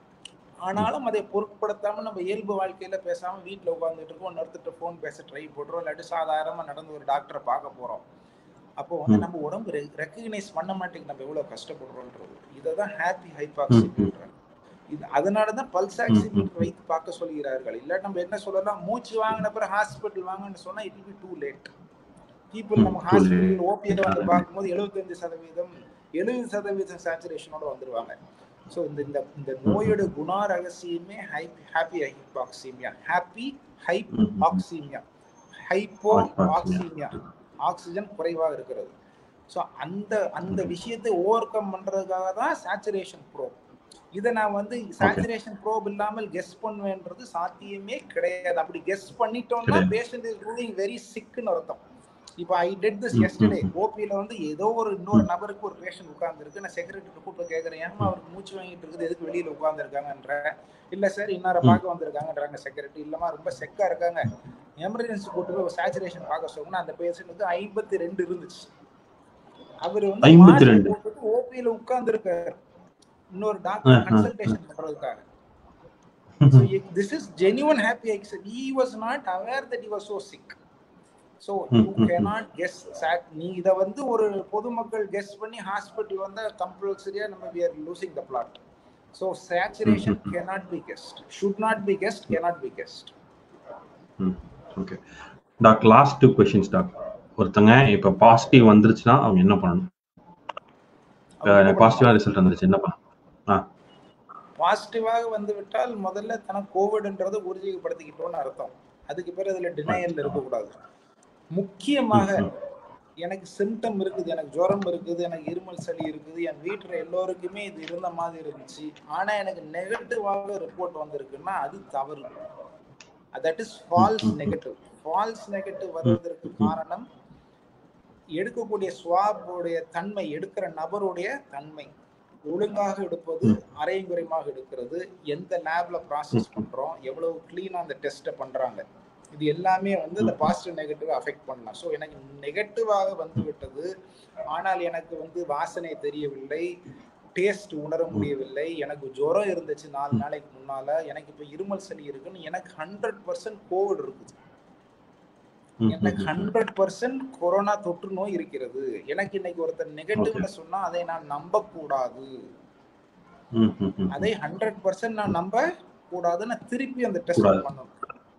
ஆனாலும் அதை பொருட்படுத்தாம நம்ம இயல்பு வாழ்க்கையில பேசாம வீட்டில் உட்காந்துட்டு இருக்கோம் இன்னொருத்தர் ஃபோன் பேச ட்ரை பண்றோம் இல்லாட்டி சாதாரணமா நடந்து ஒரு டாக்டரை பார்க்க போறோம் அப்போ வந்து ம். நம்ம உடம்பு ரெக்கக்னைஸ் பண்ண மாட்டேங்குது நம்ம எவ்வளவு கஷ்டப்படுறோம்ன்றது இதை தான் ஹாப்பி ஹைபாக்சிமீட்டர் இது அதனால தான் பல்ஸ் ஆக்சிமீட்டர் வைத்து பார்க்க சொல்கிறார்கள் இல்ல நம்ம என்ன சொல்லலாம் மூச்சு வாங்கின பிறகு ஹாஸ்பிட்டல் வாங்கன்னு சொன்னா it be too late people ம், நம்ம too ஹாஸ்பிட்டல் late. ஓபியில் வந்து பார்க்கும்போது எழுபத்தஞ்சு சதவீதம் எழுபது சதவீதம் சேச்சுரேஷனோட வந்துருவாங்க ஸோ இந்த இந்த இந்த நோயோட குணா ரகசியமே ஹாப்பி ஹைபாக்சீமியா ஹாப்பி ஹைப் ம், ம். Oxemia hypo Hypoxemia. Oxemia oxygen குறைவாக இருக்கிறது ஸோ அந்த அந்த விஷயத்தை ஓவர் கம் பண்றதுக்காக தான் சேச்சுரேஷன் ப்ரோப் இதை நான் வந்து சேச்சுரேஷன் ப்ரோப் இல்லாமல் கெஸ் பண்ணுவேன்றது சாத்தியமே கிடையாது அப்படி கெஸ் பண்ணிட்டோம்னா கிடையாது. பேஷண்ட் இஸ் டூயிங் வெரி சிக்னு அர்த்தம் இப்போ ஐ டெட் திஸ் ம், எஸ்டர்டே ம், ஓபியில் வந்து ஏதோ ஒரு இன்னொரு நபருக்கு ஒரு பேஷண்ட் உட்கார்ந்துருக்கு நான் செக்ரட்டரி கூப்பிட்டு கேட்குறேன் ஏமா அவருக்கு மூச்சு வாங்கிட்டு இருக்குது எதுக்கு வெளியில் உட்காந்துருக்காங்கன்ற இல்லை சார் இன்னார பார்க்க வந்திருக்காங்கன்றாங்க செக்ரட்டரி இல்லைம்மா ரொம்ப செக்கா இருக்காங்க எமர்ஜென்சி கூட்டு போய் சேச்சுரேஷன் பார்க்க சொன்னா அந்த பேஷண்ட்டுக்கு ஐம்பத்தி ரெண்டு இருந்துச்சு அவர் வந்து ஐம்பத்தி மாஸ்க் ரெண்டு. போட்டுட்டு ஓபியில உட்கார்ந்து இருக்காரு இன்னொரு ஆ, டாக்டர் ஆ, கன்சல்டேஷன் பண்றதுக்காக So if this is genuine happy accident. He was not aware that he was so sick. So you Mm, mm, cannot guess. Sat- நீ இதை வந்து ஒரு பொதுமக்கள் கெஸ் பண்ணி ஹாஸ்பிட்டல் வந்தா கம்பல்சரியா நம்ம we are losing the plot. So saturation Mm, mm, mm. cannot be guessed. Should not be guessed. Cannot be guessed. Okay doc last two questions doc ஒருத்தங்க இப்போ பாசிட்டிவ் வந்துருச்சுன்னா அவங்க என்ன பண்ணணும் பாசிட்டிவா ரிசல்ட் வந்துருச்சு என்ன பண்ணணும் ஆ பாசிட்டிவாக வந்து விட்டால் முதல்ல தனக்கு கோவிட்ன்றதை உறுதிப்படுத்திக்கிட்டோம்னு அர்த்தம் அதுக்கு பிறகு அதுல டினையல் இருக்கக்கூடாது முக்கியமாக ம், எனக்கு சிம்டம் இருக்குது எனக்கு ஜுரம் இருக்குது எனக்கு இருமல் சளி இருக்குது என் வீட்டுல எல்லோருக்குமே இது இருந்த மாதிரி இருந்துச்சு ஆனா எனக்கு நெகட்டிவாக ரிப்போர்ட் வந்திருக்குன்னா அது தவறு that is false negative false negative வருவதற்கு காரணம் எடுக்கக்கூடிய ஸ்வாபுடைய தன்மை எடுக்கிற நபருடைய தன்மை ஒழுங்காக எடுப்பது அரைங்குறைமாக எடுக்கிறது எந்த லேப்ல ப்ராசஸ் பண்றோம் எவ்வளவு கிளீனா அந்த டெஸ்ட்டை பண்றாங்க இது எல்லாமே வந்து இந்த பாசிட்டிவ் நெகட்டிவ் அஃபெக்ட் பண்ணலாம் ஸோ எனக்கு நெகட்டிவாக வந்து விட்டது ஆனால் எனக்கு வந்து வாசனை தெரியவில்லை டேஸ்ட் உணர முடியவில்லை எனக்கு ஜுரம் இருந்துச்சு நாலு நாளைக்கு முன்னால எனக்கு இப்போ இருமல் சளி இருக்குன்னு எனக்கு ஹண்ட்ரட் பர்சன்ட் கோவிட் இருக்குது ம், எனக்கு ம், ம். ஹண்ட்ரட் பர்சன்ட் கொரோனா தொற்று நோய் இருக்கிறது எனக்கு இன்னைக்கு ஒருத்தர் நெகட்டிவ்ல சொன்னா அதை நான் நம்ப கூடாது ம், ம், ம். அதை ஹண்ட்ரட் பர்சன்ட் நான் நம்ப கூடாதுன்னு திருப்பி அந்த டெஸ்ட் கூடாது. பண்ணணும்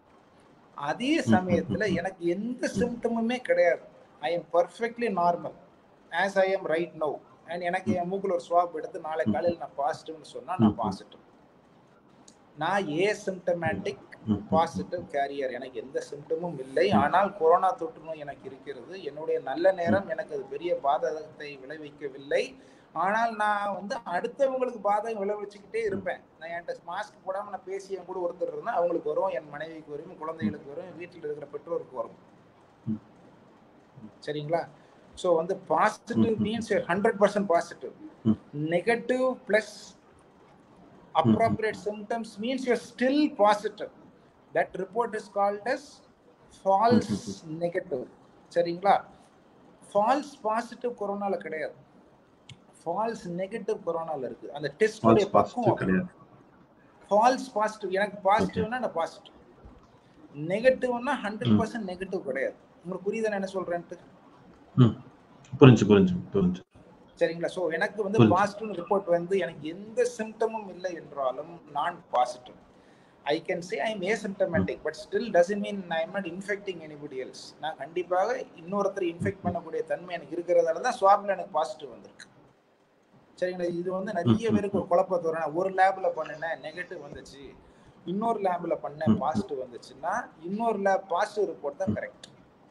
அதே சமயத்துல எனக்கு எந்த சிம்டமுமே கிடையாது I am perfectly normal as I am right no and எனக்கு என் மூக்குல ஒரு ஸ்வாப் எடுத்து நாளை காலையில் நான் பாசிட்டிவ்னு சொன்னா நான் பாசிட்டிவ் நான் ஏ சிம்டமேட்டிக் ம், ம். பாசிட்டிவ் கேரியர் எனக்கு எந்த சிம்டமும் இல்லை ஆனால் கொரோனா தொற்று நோய் எனக்கு இருக்கிறது என்னுடைய நல்ல நேரம் எனக்கு அது பெரிய பாதகத்தை விளைவிக்கவில்லை ஆனால் நான் வந்து அடுத்தவங்களுக்கு பாதகம் விளைவிச்சுக்கிட்டே இருப்பேன் நான் என்கிட்ட மாஸ்க் போடாம நான் பேசி என் கூட ஒருத்தர் இருந்தா அவங்களுக்கு வரும் என் மனைவிக்கு வரும் என் குழந்தைகளுக்கு வரும் என் வீட்டில் இருக்கிற பெற்றோருக்கு வரும் ம். சரிங்களா ஸோ வந்து பாசிட்டிவ் ம், ம். மீன்ஸ் ஹண்ட்ரட் பர்சன்ட் பாசிட்டிவ் ம். Negative plus appropriate symptoms means you're still positive. That report is called as false negative. சரிங்களா ஃபால்ஸ் பாசிட்டிவ் கொரோனால கிடையாது ஃபால்ஸ் நெகட்டிவ் கொரோனால இருக்கு அந்த டெஸ்டோடைய False positive பக்கம் கிடையாது ஃபால்ஸ் பாசிட்டிவ் எனக்கு பாசிட்டிவ்னா நான் பாசிட்டிவ் நெகட்டிவ்னா ஹண்ட்ரட் ம். பர்சன்ட் நெகட்டிவ் கிடையாது உங்களுக்கு புரியுதா நான் என்ன சொல்றேன்ட்டு ம். புரிஞ்சு புரிஞ்சு புரிஞ்சு சரிங்களா ஸோ எனக்கு வந்து புரியுது. பாசிட்டிவ் ரிப்போர்ட் வந்து எனக்கு எந்த சிம்டமும் இல்லை என்றாலும் நான் positive I can say I am asymptomatic but still doesn't mean I am not infecting anybody else நான் கண்டிப்பாக இன்னொருத்தர் இன்ஃபெக்ட் பண்ணக்கூடிய தன்மை எனக்கு இருக்கிறதால தான் ஸ்வாப்ல எனக்கு பாசிட்டிவ் வந்திருக்கு சரிங்களா இது வந்து நிறைய ம், பேருக்கு ஒரு குழப்பத்தை வரும் ஒரு லேப்ல பண்ணினேன் நெகட்டிவ் வந்துச்சு இன்னொரு லேப்ல பண்ணேன் ம். பாசிட்டிவ் வந்துச்சுன்னா இன்னொரு லேப் பாசிட்டிவ் ரிப்போர்ட் தான் கரெக்ட்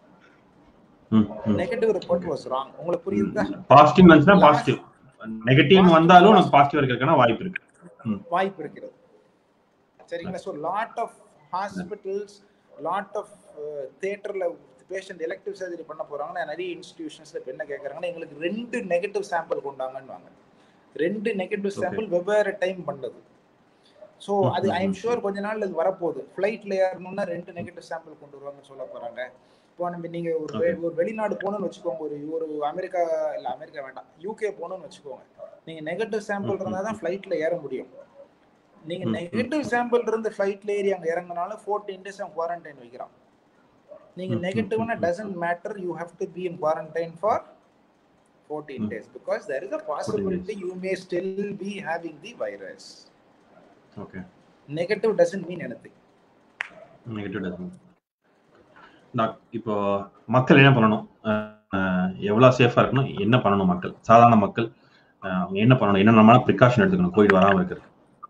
ம், ம். நெகட்டிவ் ரிப்போர்ட் வாஸ் ராங் உங்களுக்கு புரியுதா பாசிட்டிவ் வந்துச்சுன்னா Last- பாசிட்டிவ் நெகட்டிவ் Positive வந்தாலும் உனக்கு positive. பாசிட்டிவ் இருக்கிறதுக்கான வாய்ப்பு இருக்கு வாய்ப்பு இருக்கிறது சரிங்களா so lot of hospitals lot of தேட்டரில் பேஷண்ட் எலக்டிவ் சர்ஜரி பண்ண போறாங்கன்னா நிறைய இன்ஸ்டிடியூஷன்ஸ்ல இப்போ என்ன கேட்குறாங்கன்னா எங்களுக்கு ரெண்டு நெகட்டிவ் சாம்பிள் கொண்டாங்கன்னு வாங்க ரெண்டு நெகட்டிவ் Okay. சாம்பிள் வெவ்வேறு டைம் பண்ணது ஸோ ம், அது ம், ஐ எம் ம். ஷூர் கொஞ்ச நாள் இது வரப்போகுது ஃப்ளைட்ல ஏறணும்னா ரெண்டு நெகட்டிவ் சாம்பிள் கொண்டு வருவாங்கன்னு சொல்ல போறாங்க இப்போ நம்ம நீங்க ஒரு வெ- ஒரு வெளிநாடு போகணும்னு வச்சுக்கோங்க ஒரு ஒரு அமெரிக்கா இல்ல அமெரிக்கா வேண்டாம் யூகே போகணும்னு வச்சுக்கோங்க நீங்க நெகட்டிவ் சாம்பிள் ம், ம். இருந்தால் தான் ஃப்ளைட்ல ஏற முடியும் நீங்க ம், ம். நெகட்டிவ் சாம்பிள் இருந்து ஃப்ளைட்ல ஏறி அங்க இறங்கினாலும் ஃபோர்டீன் டேஸ் அவன் குவாரண்டைன் வைக்கிறான் நீங்க ம், ம், நெகட்டிவ்னா ம். Doesn't matter you have to be in quarantine for fourteen ம். Days because there is a possibility you may still be having the virus okay negative doesn't mean anything negative doesn't doc இப்போ மக்கள் என்ன பண்ணணும் அஹ், எவ்வளவு சேஃபா இருக்கணும் என்ன பண்ணணும் மக்கள் சாதாரண மக்கள் அஹ், அவங்க என்ன பண்ணணும் என்ன நம்மளால ப்ரிகாஷன் எடுத்துக்கணும் கோவிட் வராம இருக்கிறது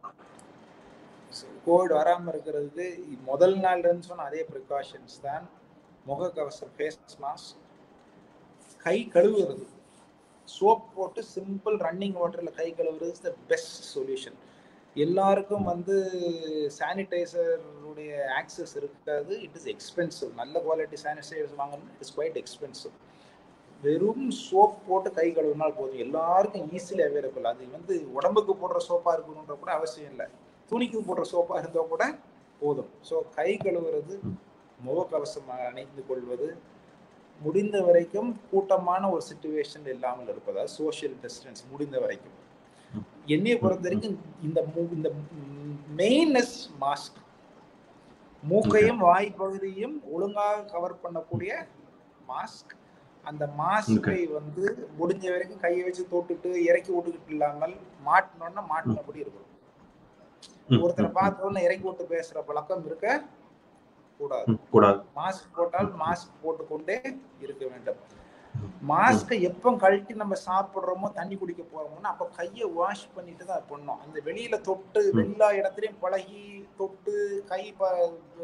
கோவிட் வராம இருக்கிறதுக்கு முதல் நாள்ல இருந்து சொன்ன அதே ப்ரிகாஷன்ஸ் தான் முகக்கவசம் ஃபேஸ் மாஸ்க் கை கழுவுறது சோப் போட்டு சிம்பிள் ரன்னிங் வாட்டர்ல கை கழுவுறது இஸ் த பெஸ்ட் சொல்யூஷன் எல்லாருக்கும் வந்து சானிடைசருடைய ஆக்சஸ் இருக்காது இட் இஸ் எக்ஸ்பென்சிவ் நல்ல குவாலிட்டி சானிடைசர் வாங்கணும் இட் இஸ் குவைட் எக்ஸ்பென்சிவ் வெறும் சோப் போட்டு கை கழுவினால் போதும் எல்லாருக்கும் ஈஸிலி அவைலபிள் அது வந்து உடம்புக்கு போடுற சோப்பா இருக்கணுன்ற கூட அவசியம் இல்லை துணிக்கு போடுற சோப்பா இருந்தா கூட போதும் ஸோ கை கழுவுறது முகக்கவசம் அணிந்து கொள்வது முடிந்த வரைக்கும் கூட்டமான ஒரு சுச்சுவேஷன் இல்லாமல் இருப்பதா சோஷியல் டிஸ்டன்ஸ் முடிந்த வரைக்கும் என்னைய பொறுத்த வரைக்கும் இந்த மு- இந்த மெயின்னஸ் மாஸ்க் மூக்கையும் வாய் பகுதியும் ஒழுங்காக கவர் பண்ணக்கூடிய மாஸ்க் அந்த மாஸ்கை வந்து முடிஞ்ச வரைக்கும் கையை வச்சு தொட்டுட்டு இறக்கி விட்டுக்கிட்டு இல்லாமல் மாட்டினோன்னா மாட்டினபடி இருக்கணும் ம், ஒருத்தரை ம், பார்த்த உடனே இறக்கி விட்டு பேசுற பழக்கம் இருக்க கூடாது ம், கூடாது மாஸ்க் போட்டால் மாஸ்க் போட்டுக்கொண்டே இருக்க வேண்டும் மாஸ்கை எப்போ கழட்டி நம்ம சாப்பிடுறோமோ தண்ணி குடிக்க போறோமோன்னா அப்போ கையை வாஷ் பண்ணிட்டு தான் பண்ணோம் அந்த வெளியில தொட்டு ம். எல்லா இடத்துலயும் பழகி தொட்டு கை ப-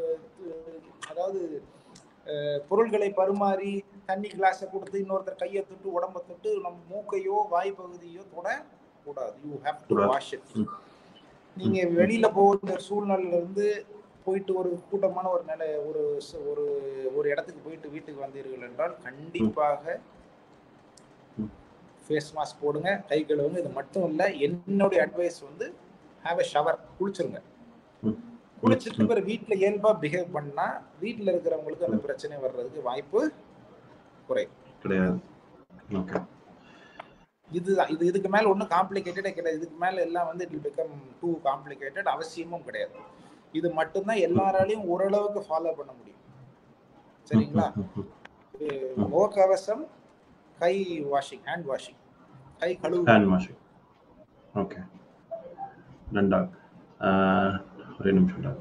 அதாவது அஹ், பொருள்களை பரிமாறி தண்ணி கிளாஸை கொடுத்து இன்னொருத்தர் கையை தொட்டு உடம்ப தொட்டு நம்ம மூக்கையோ வாய் பகுதியோ தொட கூடாது யூ ஹேவ் டு கூடாது. வாஷ் இட் ம். நீங்க வெளியில போகிற சூழ்நிலையில இருந்து போயிட்டு ஒரு கூட்டமான ஒரு நிலை ஒரு ச- ஒரு ஒரு இடத்துக்கு போயிட்டு வீட்டுக்கு வந்தீர்கள் என்றால் கண்டிப்பாக ம். ஃபேஸ் மாஸ்க் போடுங்க கை கழுவுங்க இது மட்டும் இல்ல என்னுடைய அட்வைஸ் வந்து ஹாவ் எ ஷவர் குளிச்சிருங்க ம். குளிச்சுட்டு ம். பிறகு வீட்ல இயல்பா பிஹேவ் பண்ணா வீட்ல இருக்கிறவங்களுக்கு அந்த பிரச்சனை வர்றதுக்கு வாய்ப்பு குறையும் கிடையாது ஓகே இதுதான் இது இதுக்கு மேல ஒன்றும் காம்ப்ளிகேட்டடே கிடையாது இதுக்கு மேல எல்லாம் வந்து இட் பிகம் டூ காம்ப்ளிகேட்டட் அவசியமும் கிடையாது இது மட்டும்தான் எல்லாராலையும் ஓரளவுக்கு ஃபாலோ பண்ண முடியும் சரிங்களா ம். முகக்கவசம் கை வாஷிங் ஹேண்ட் வாஷிங் கை கழுவு hand washing okay done doc ஒரே நிமிஷம் doc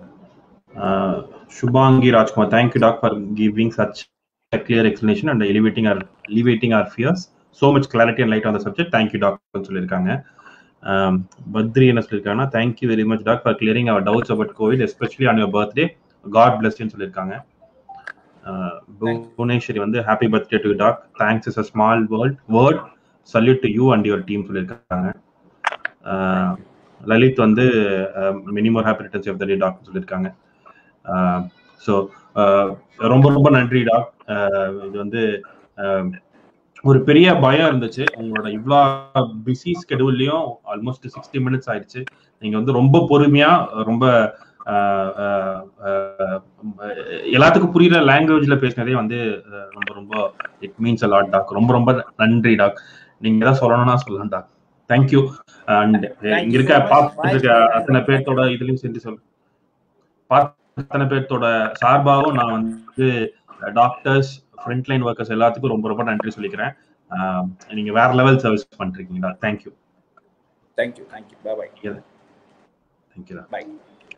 Shubhangi Rajkumar thank you doc for giving such a clear explanation and elevating our elevating our fears so much clarity and light on the subject thank you doctor சொல்லியிருக்காங்க Um, Badri என்ன சொல்லியிருக்காங்கன்னா thank you very much doc for clearing our doubts about COVID especially on your birthday god பிளஸ்ன்னு சொல்லியிருக்காங்க Uh, Bhuvaneswari வந்து happy birthday to doc thanks is a small world word salute to you and your team சொல்லியிருக்காங்க Uh, Lalit வந்து many more happy returns of the day doc சொல்லியிருக்காங்க so ரொம்ப ரொம்ப நன்றி talk இது வந்து uh, ஒரு பெரிய பயம் இருந்துச்சு உங்களோட இவ்வளோ பிஸி ஸ்கெடியூல்லையும் ஆல்மோஸ்ட் சிக்ஸ்டி மினிட்ஸ் ஆயிடுச்சு நீங்க வந்து ரொம்ப பொறுமையா ரொம்ப ஆஹ், ஆஹ், ஆஹ், எல்லாத்துக்கும் புரியுற லாங்குவேஜ்ல பேசினதே வந்து ஆஹ், ரொம்ப ரொம்ப it means a lot doc ரொம்ப ரொம்ப நன்றி டாக் நீங்க ஏதாவது சொல்லணும்னா சொல்லலாம் டாக் தேங்க்யூ அண்ட் இங்க இருக்க so much. பார்த்துட்டு இருக்க அத்தனை பேர்த்தோட இதுலயும் சேர்ந்து சொல்லு பார்த்து அத்தனை பேர்த்தோட சார்பாகவும் நான் வந்து டாக்டர்ஸ் ஃப்ரண்ட்லைன் ஒர்க்கர்ஸ் எல்லாத்துக்கும் ரொம்ப ரொம்ப நன்றி சொல்லிக்கிறேன் ஆஹ் நீங்க வேற லெவல் சர்வீஸ் பண்றீங்கடா thank you thank you thank you bye bye thank you bye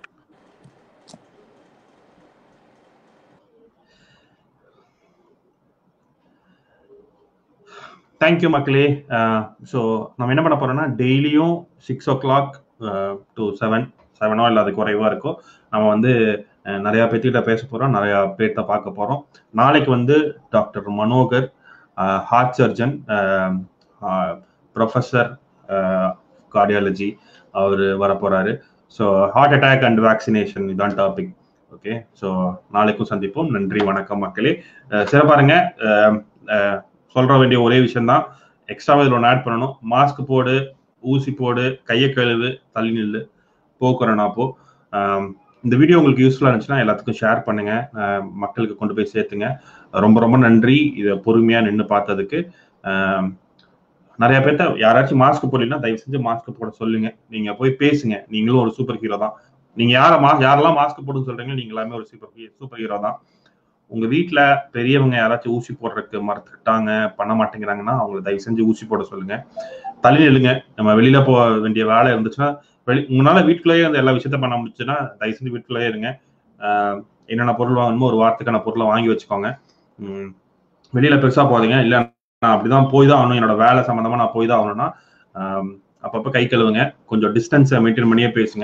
thank you மக்களே ஸோ நம்ம என்ன பண்ண போறோம்னா டெய்லியும் six o'clock to seven செவனோ இல்லை அது குறைவா இருக்கும் நம்ம வந்து அஹ், நிறைய பேர்த்திட்ட பேச போறோம் நிறைய பேர்த்த பார்க்க போறோம் நாளைக்கு வந்து doctor Manohar heart surgeon professor cardiology அவர் வர போறாரு so heart attack and vaccination இதான் டாபிக் ஓகே ஸோ நாளைக்கும் சந்திப்போம் நன்றி வணக்கம் மக்களே அஹ், சிறப்பாருங்க அஹ், அஹ், சொல்ற வேண்டிய ஒரே விஷயம் தான் எக்ஸ்ட்ராவா இதில் ஒன்று ஆட் பண்ணணும் மாஸ்க் போடு ஊசி போடு கையை கழுவு தள்ளி நில்லு போ கொரோனா போ ஆம், இந்த வீடியோ உங்களுக்கு யூஸ்ஃபுல்லாக இருந்துச்சுன்னா எல்லாத்துக்கும் ஷேர் பண்ணுங்க அஹ், மக்களுக்கு கொண்டு போய் சேர்த்துங்க ரொம்ப ரொம்ப நன்றி இதை பொறுமையா நின்று பார்த்ததுக்கு ஆம், நிறைய பேர்த்த யாராச்சும் மாஸ்க் போடலைன்னா தயவு செஞ்சு மாஸ்க் போட சொல்லுங்க நீங்க போய் பேசுங்க நீங்களும் ஒரு சூப்பர் ஹீரோ தான் நீங்க யார மா யாரெல்லாம் மாஸ்க் போடுன்னு சொல்றீங்க நீங்க எல்லாமே ஒரு சூப்பர் சூப்பர் ஹீரோ தான் உங்க வீட்ல பெரியவங்க யாராச்சும் ஊசி போடுறதுக்கு மறந்துட்டாங்க பண்ண மாட்டேங்கிறாங்கன்னா அவங்களை தயவு செஞ்சு ஊசி போட சொல்லுங்க தள்ளி நில்லுங்க நம்ம வெளியில போக வேண்டிய வேலை இருந்துச்சுன்னா வெளி உங்களால வீட்டுக்குள்ளேயே அந்த எல்லா விஷயத்த பண்ண முடிச்சுன்னா தயவு செஞ்சு வீட்டுக்குள்ளேயே இருங்க ஆஹ் என்னென்ன பொருள் வாங்கணுமோ ஒரு வாரத்துக்கான பொருளை வாங்கி வச்சுக்கோங்க உம் வெளியில பெருசா போகாதீங்க இல்ல நான் அப்படிதான் போய் தான் ஆகணும் என்னோட வேலை சம்பந்தமா நான் போய் தான் ஆகணும்னா ஆஹ் அப்பப்ப கை கழுவுங்க கொஞ்சம் டிஸ்டன்ஸை மெயின்டைன் பண்ணியே பேசுங்க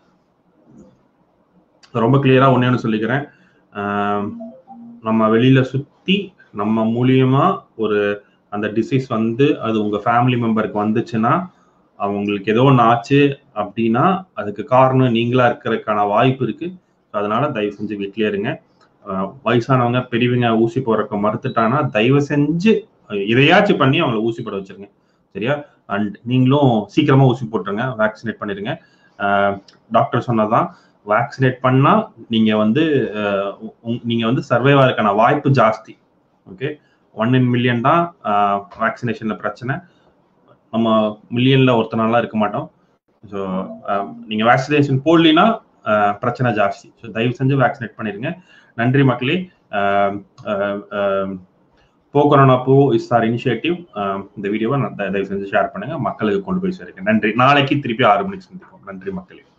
ரொம்ப கிளியரா ஒன்னேன்னு சொல்லிக்கிறேன் ஆஹ் நம்ம வெளியில சுத்தி நம்ம மூலியமா ஒரு அந்த டிசீஸ் வந்து அது உங்க ஃபேமிலி மெம்பருக்கு வந்துச்சுன்னா அவங்களுக்கு ஏதோ ஒன்று ஆச்சு அப்படின்னா அதுக்கு காரணம் நீங்களா இருக்கிறதுக்கான வாய்ப்பு இருக்கு அதனால தயவு செஞ்சு வீட்லயே இருங்க ஆஹ் வயசானவங்க பெரியவங்க ஊசி போடுறக்க மறுத்துட்டானா தயவு செஞ்சு இதையாச்சும் பண்ணி அவங்கள ஊசி போட வச்சிருங்க சரியா அண்ட் நீங்களும் சீக்கிரமா ஊசி போட்டுருங்க வேக்சினேட் பண்ணிருங்க டாக்டர் சொன்னதான் வேக்சினேட் பண்ணா நீங்க வந்து அஹ், உ- நீங்க வந்து சர்வைவ் ஆகிறதுக்கான வாய்ப்பு ஜாஸ்தி ஓகே ஒன் இன் மில்லியன் தான் வேக்சினேஷன்ல பிரச்சனை நம்ம மில்லியன்ல ஒருத்தனாலாம் இருக்க மாட்டோம் ஸோ நீங்க வேக்சினேஷன் போடலினா பிரச்சனை ஜாஸ்தி ஸோ தயவு செஞ்சு வேக்சினேட் பண்ணிருங்க நன்றி மக்களே போ கொரோனா போ இஸ் ஆர் இனிஷியேட்டிவ் இந்த வீடியோவை தயவு செஞ்சு ஷேர் பண்ணுங்க மக்களுக்கு கொண்டு போய் சேருங்க நன்றி நாளைக்கு திருப்பி ஆறு மணிக்கு சந்திப்போம் நன்றி மக்களே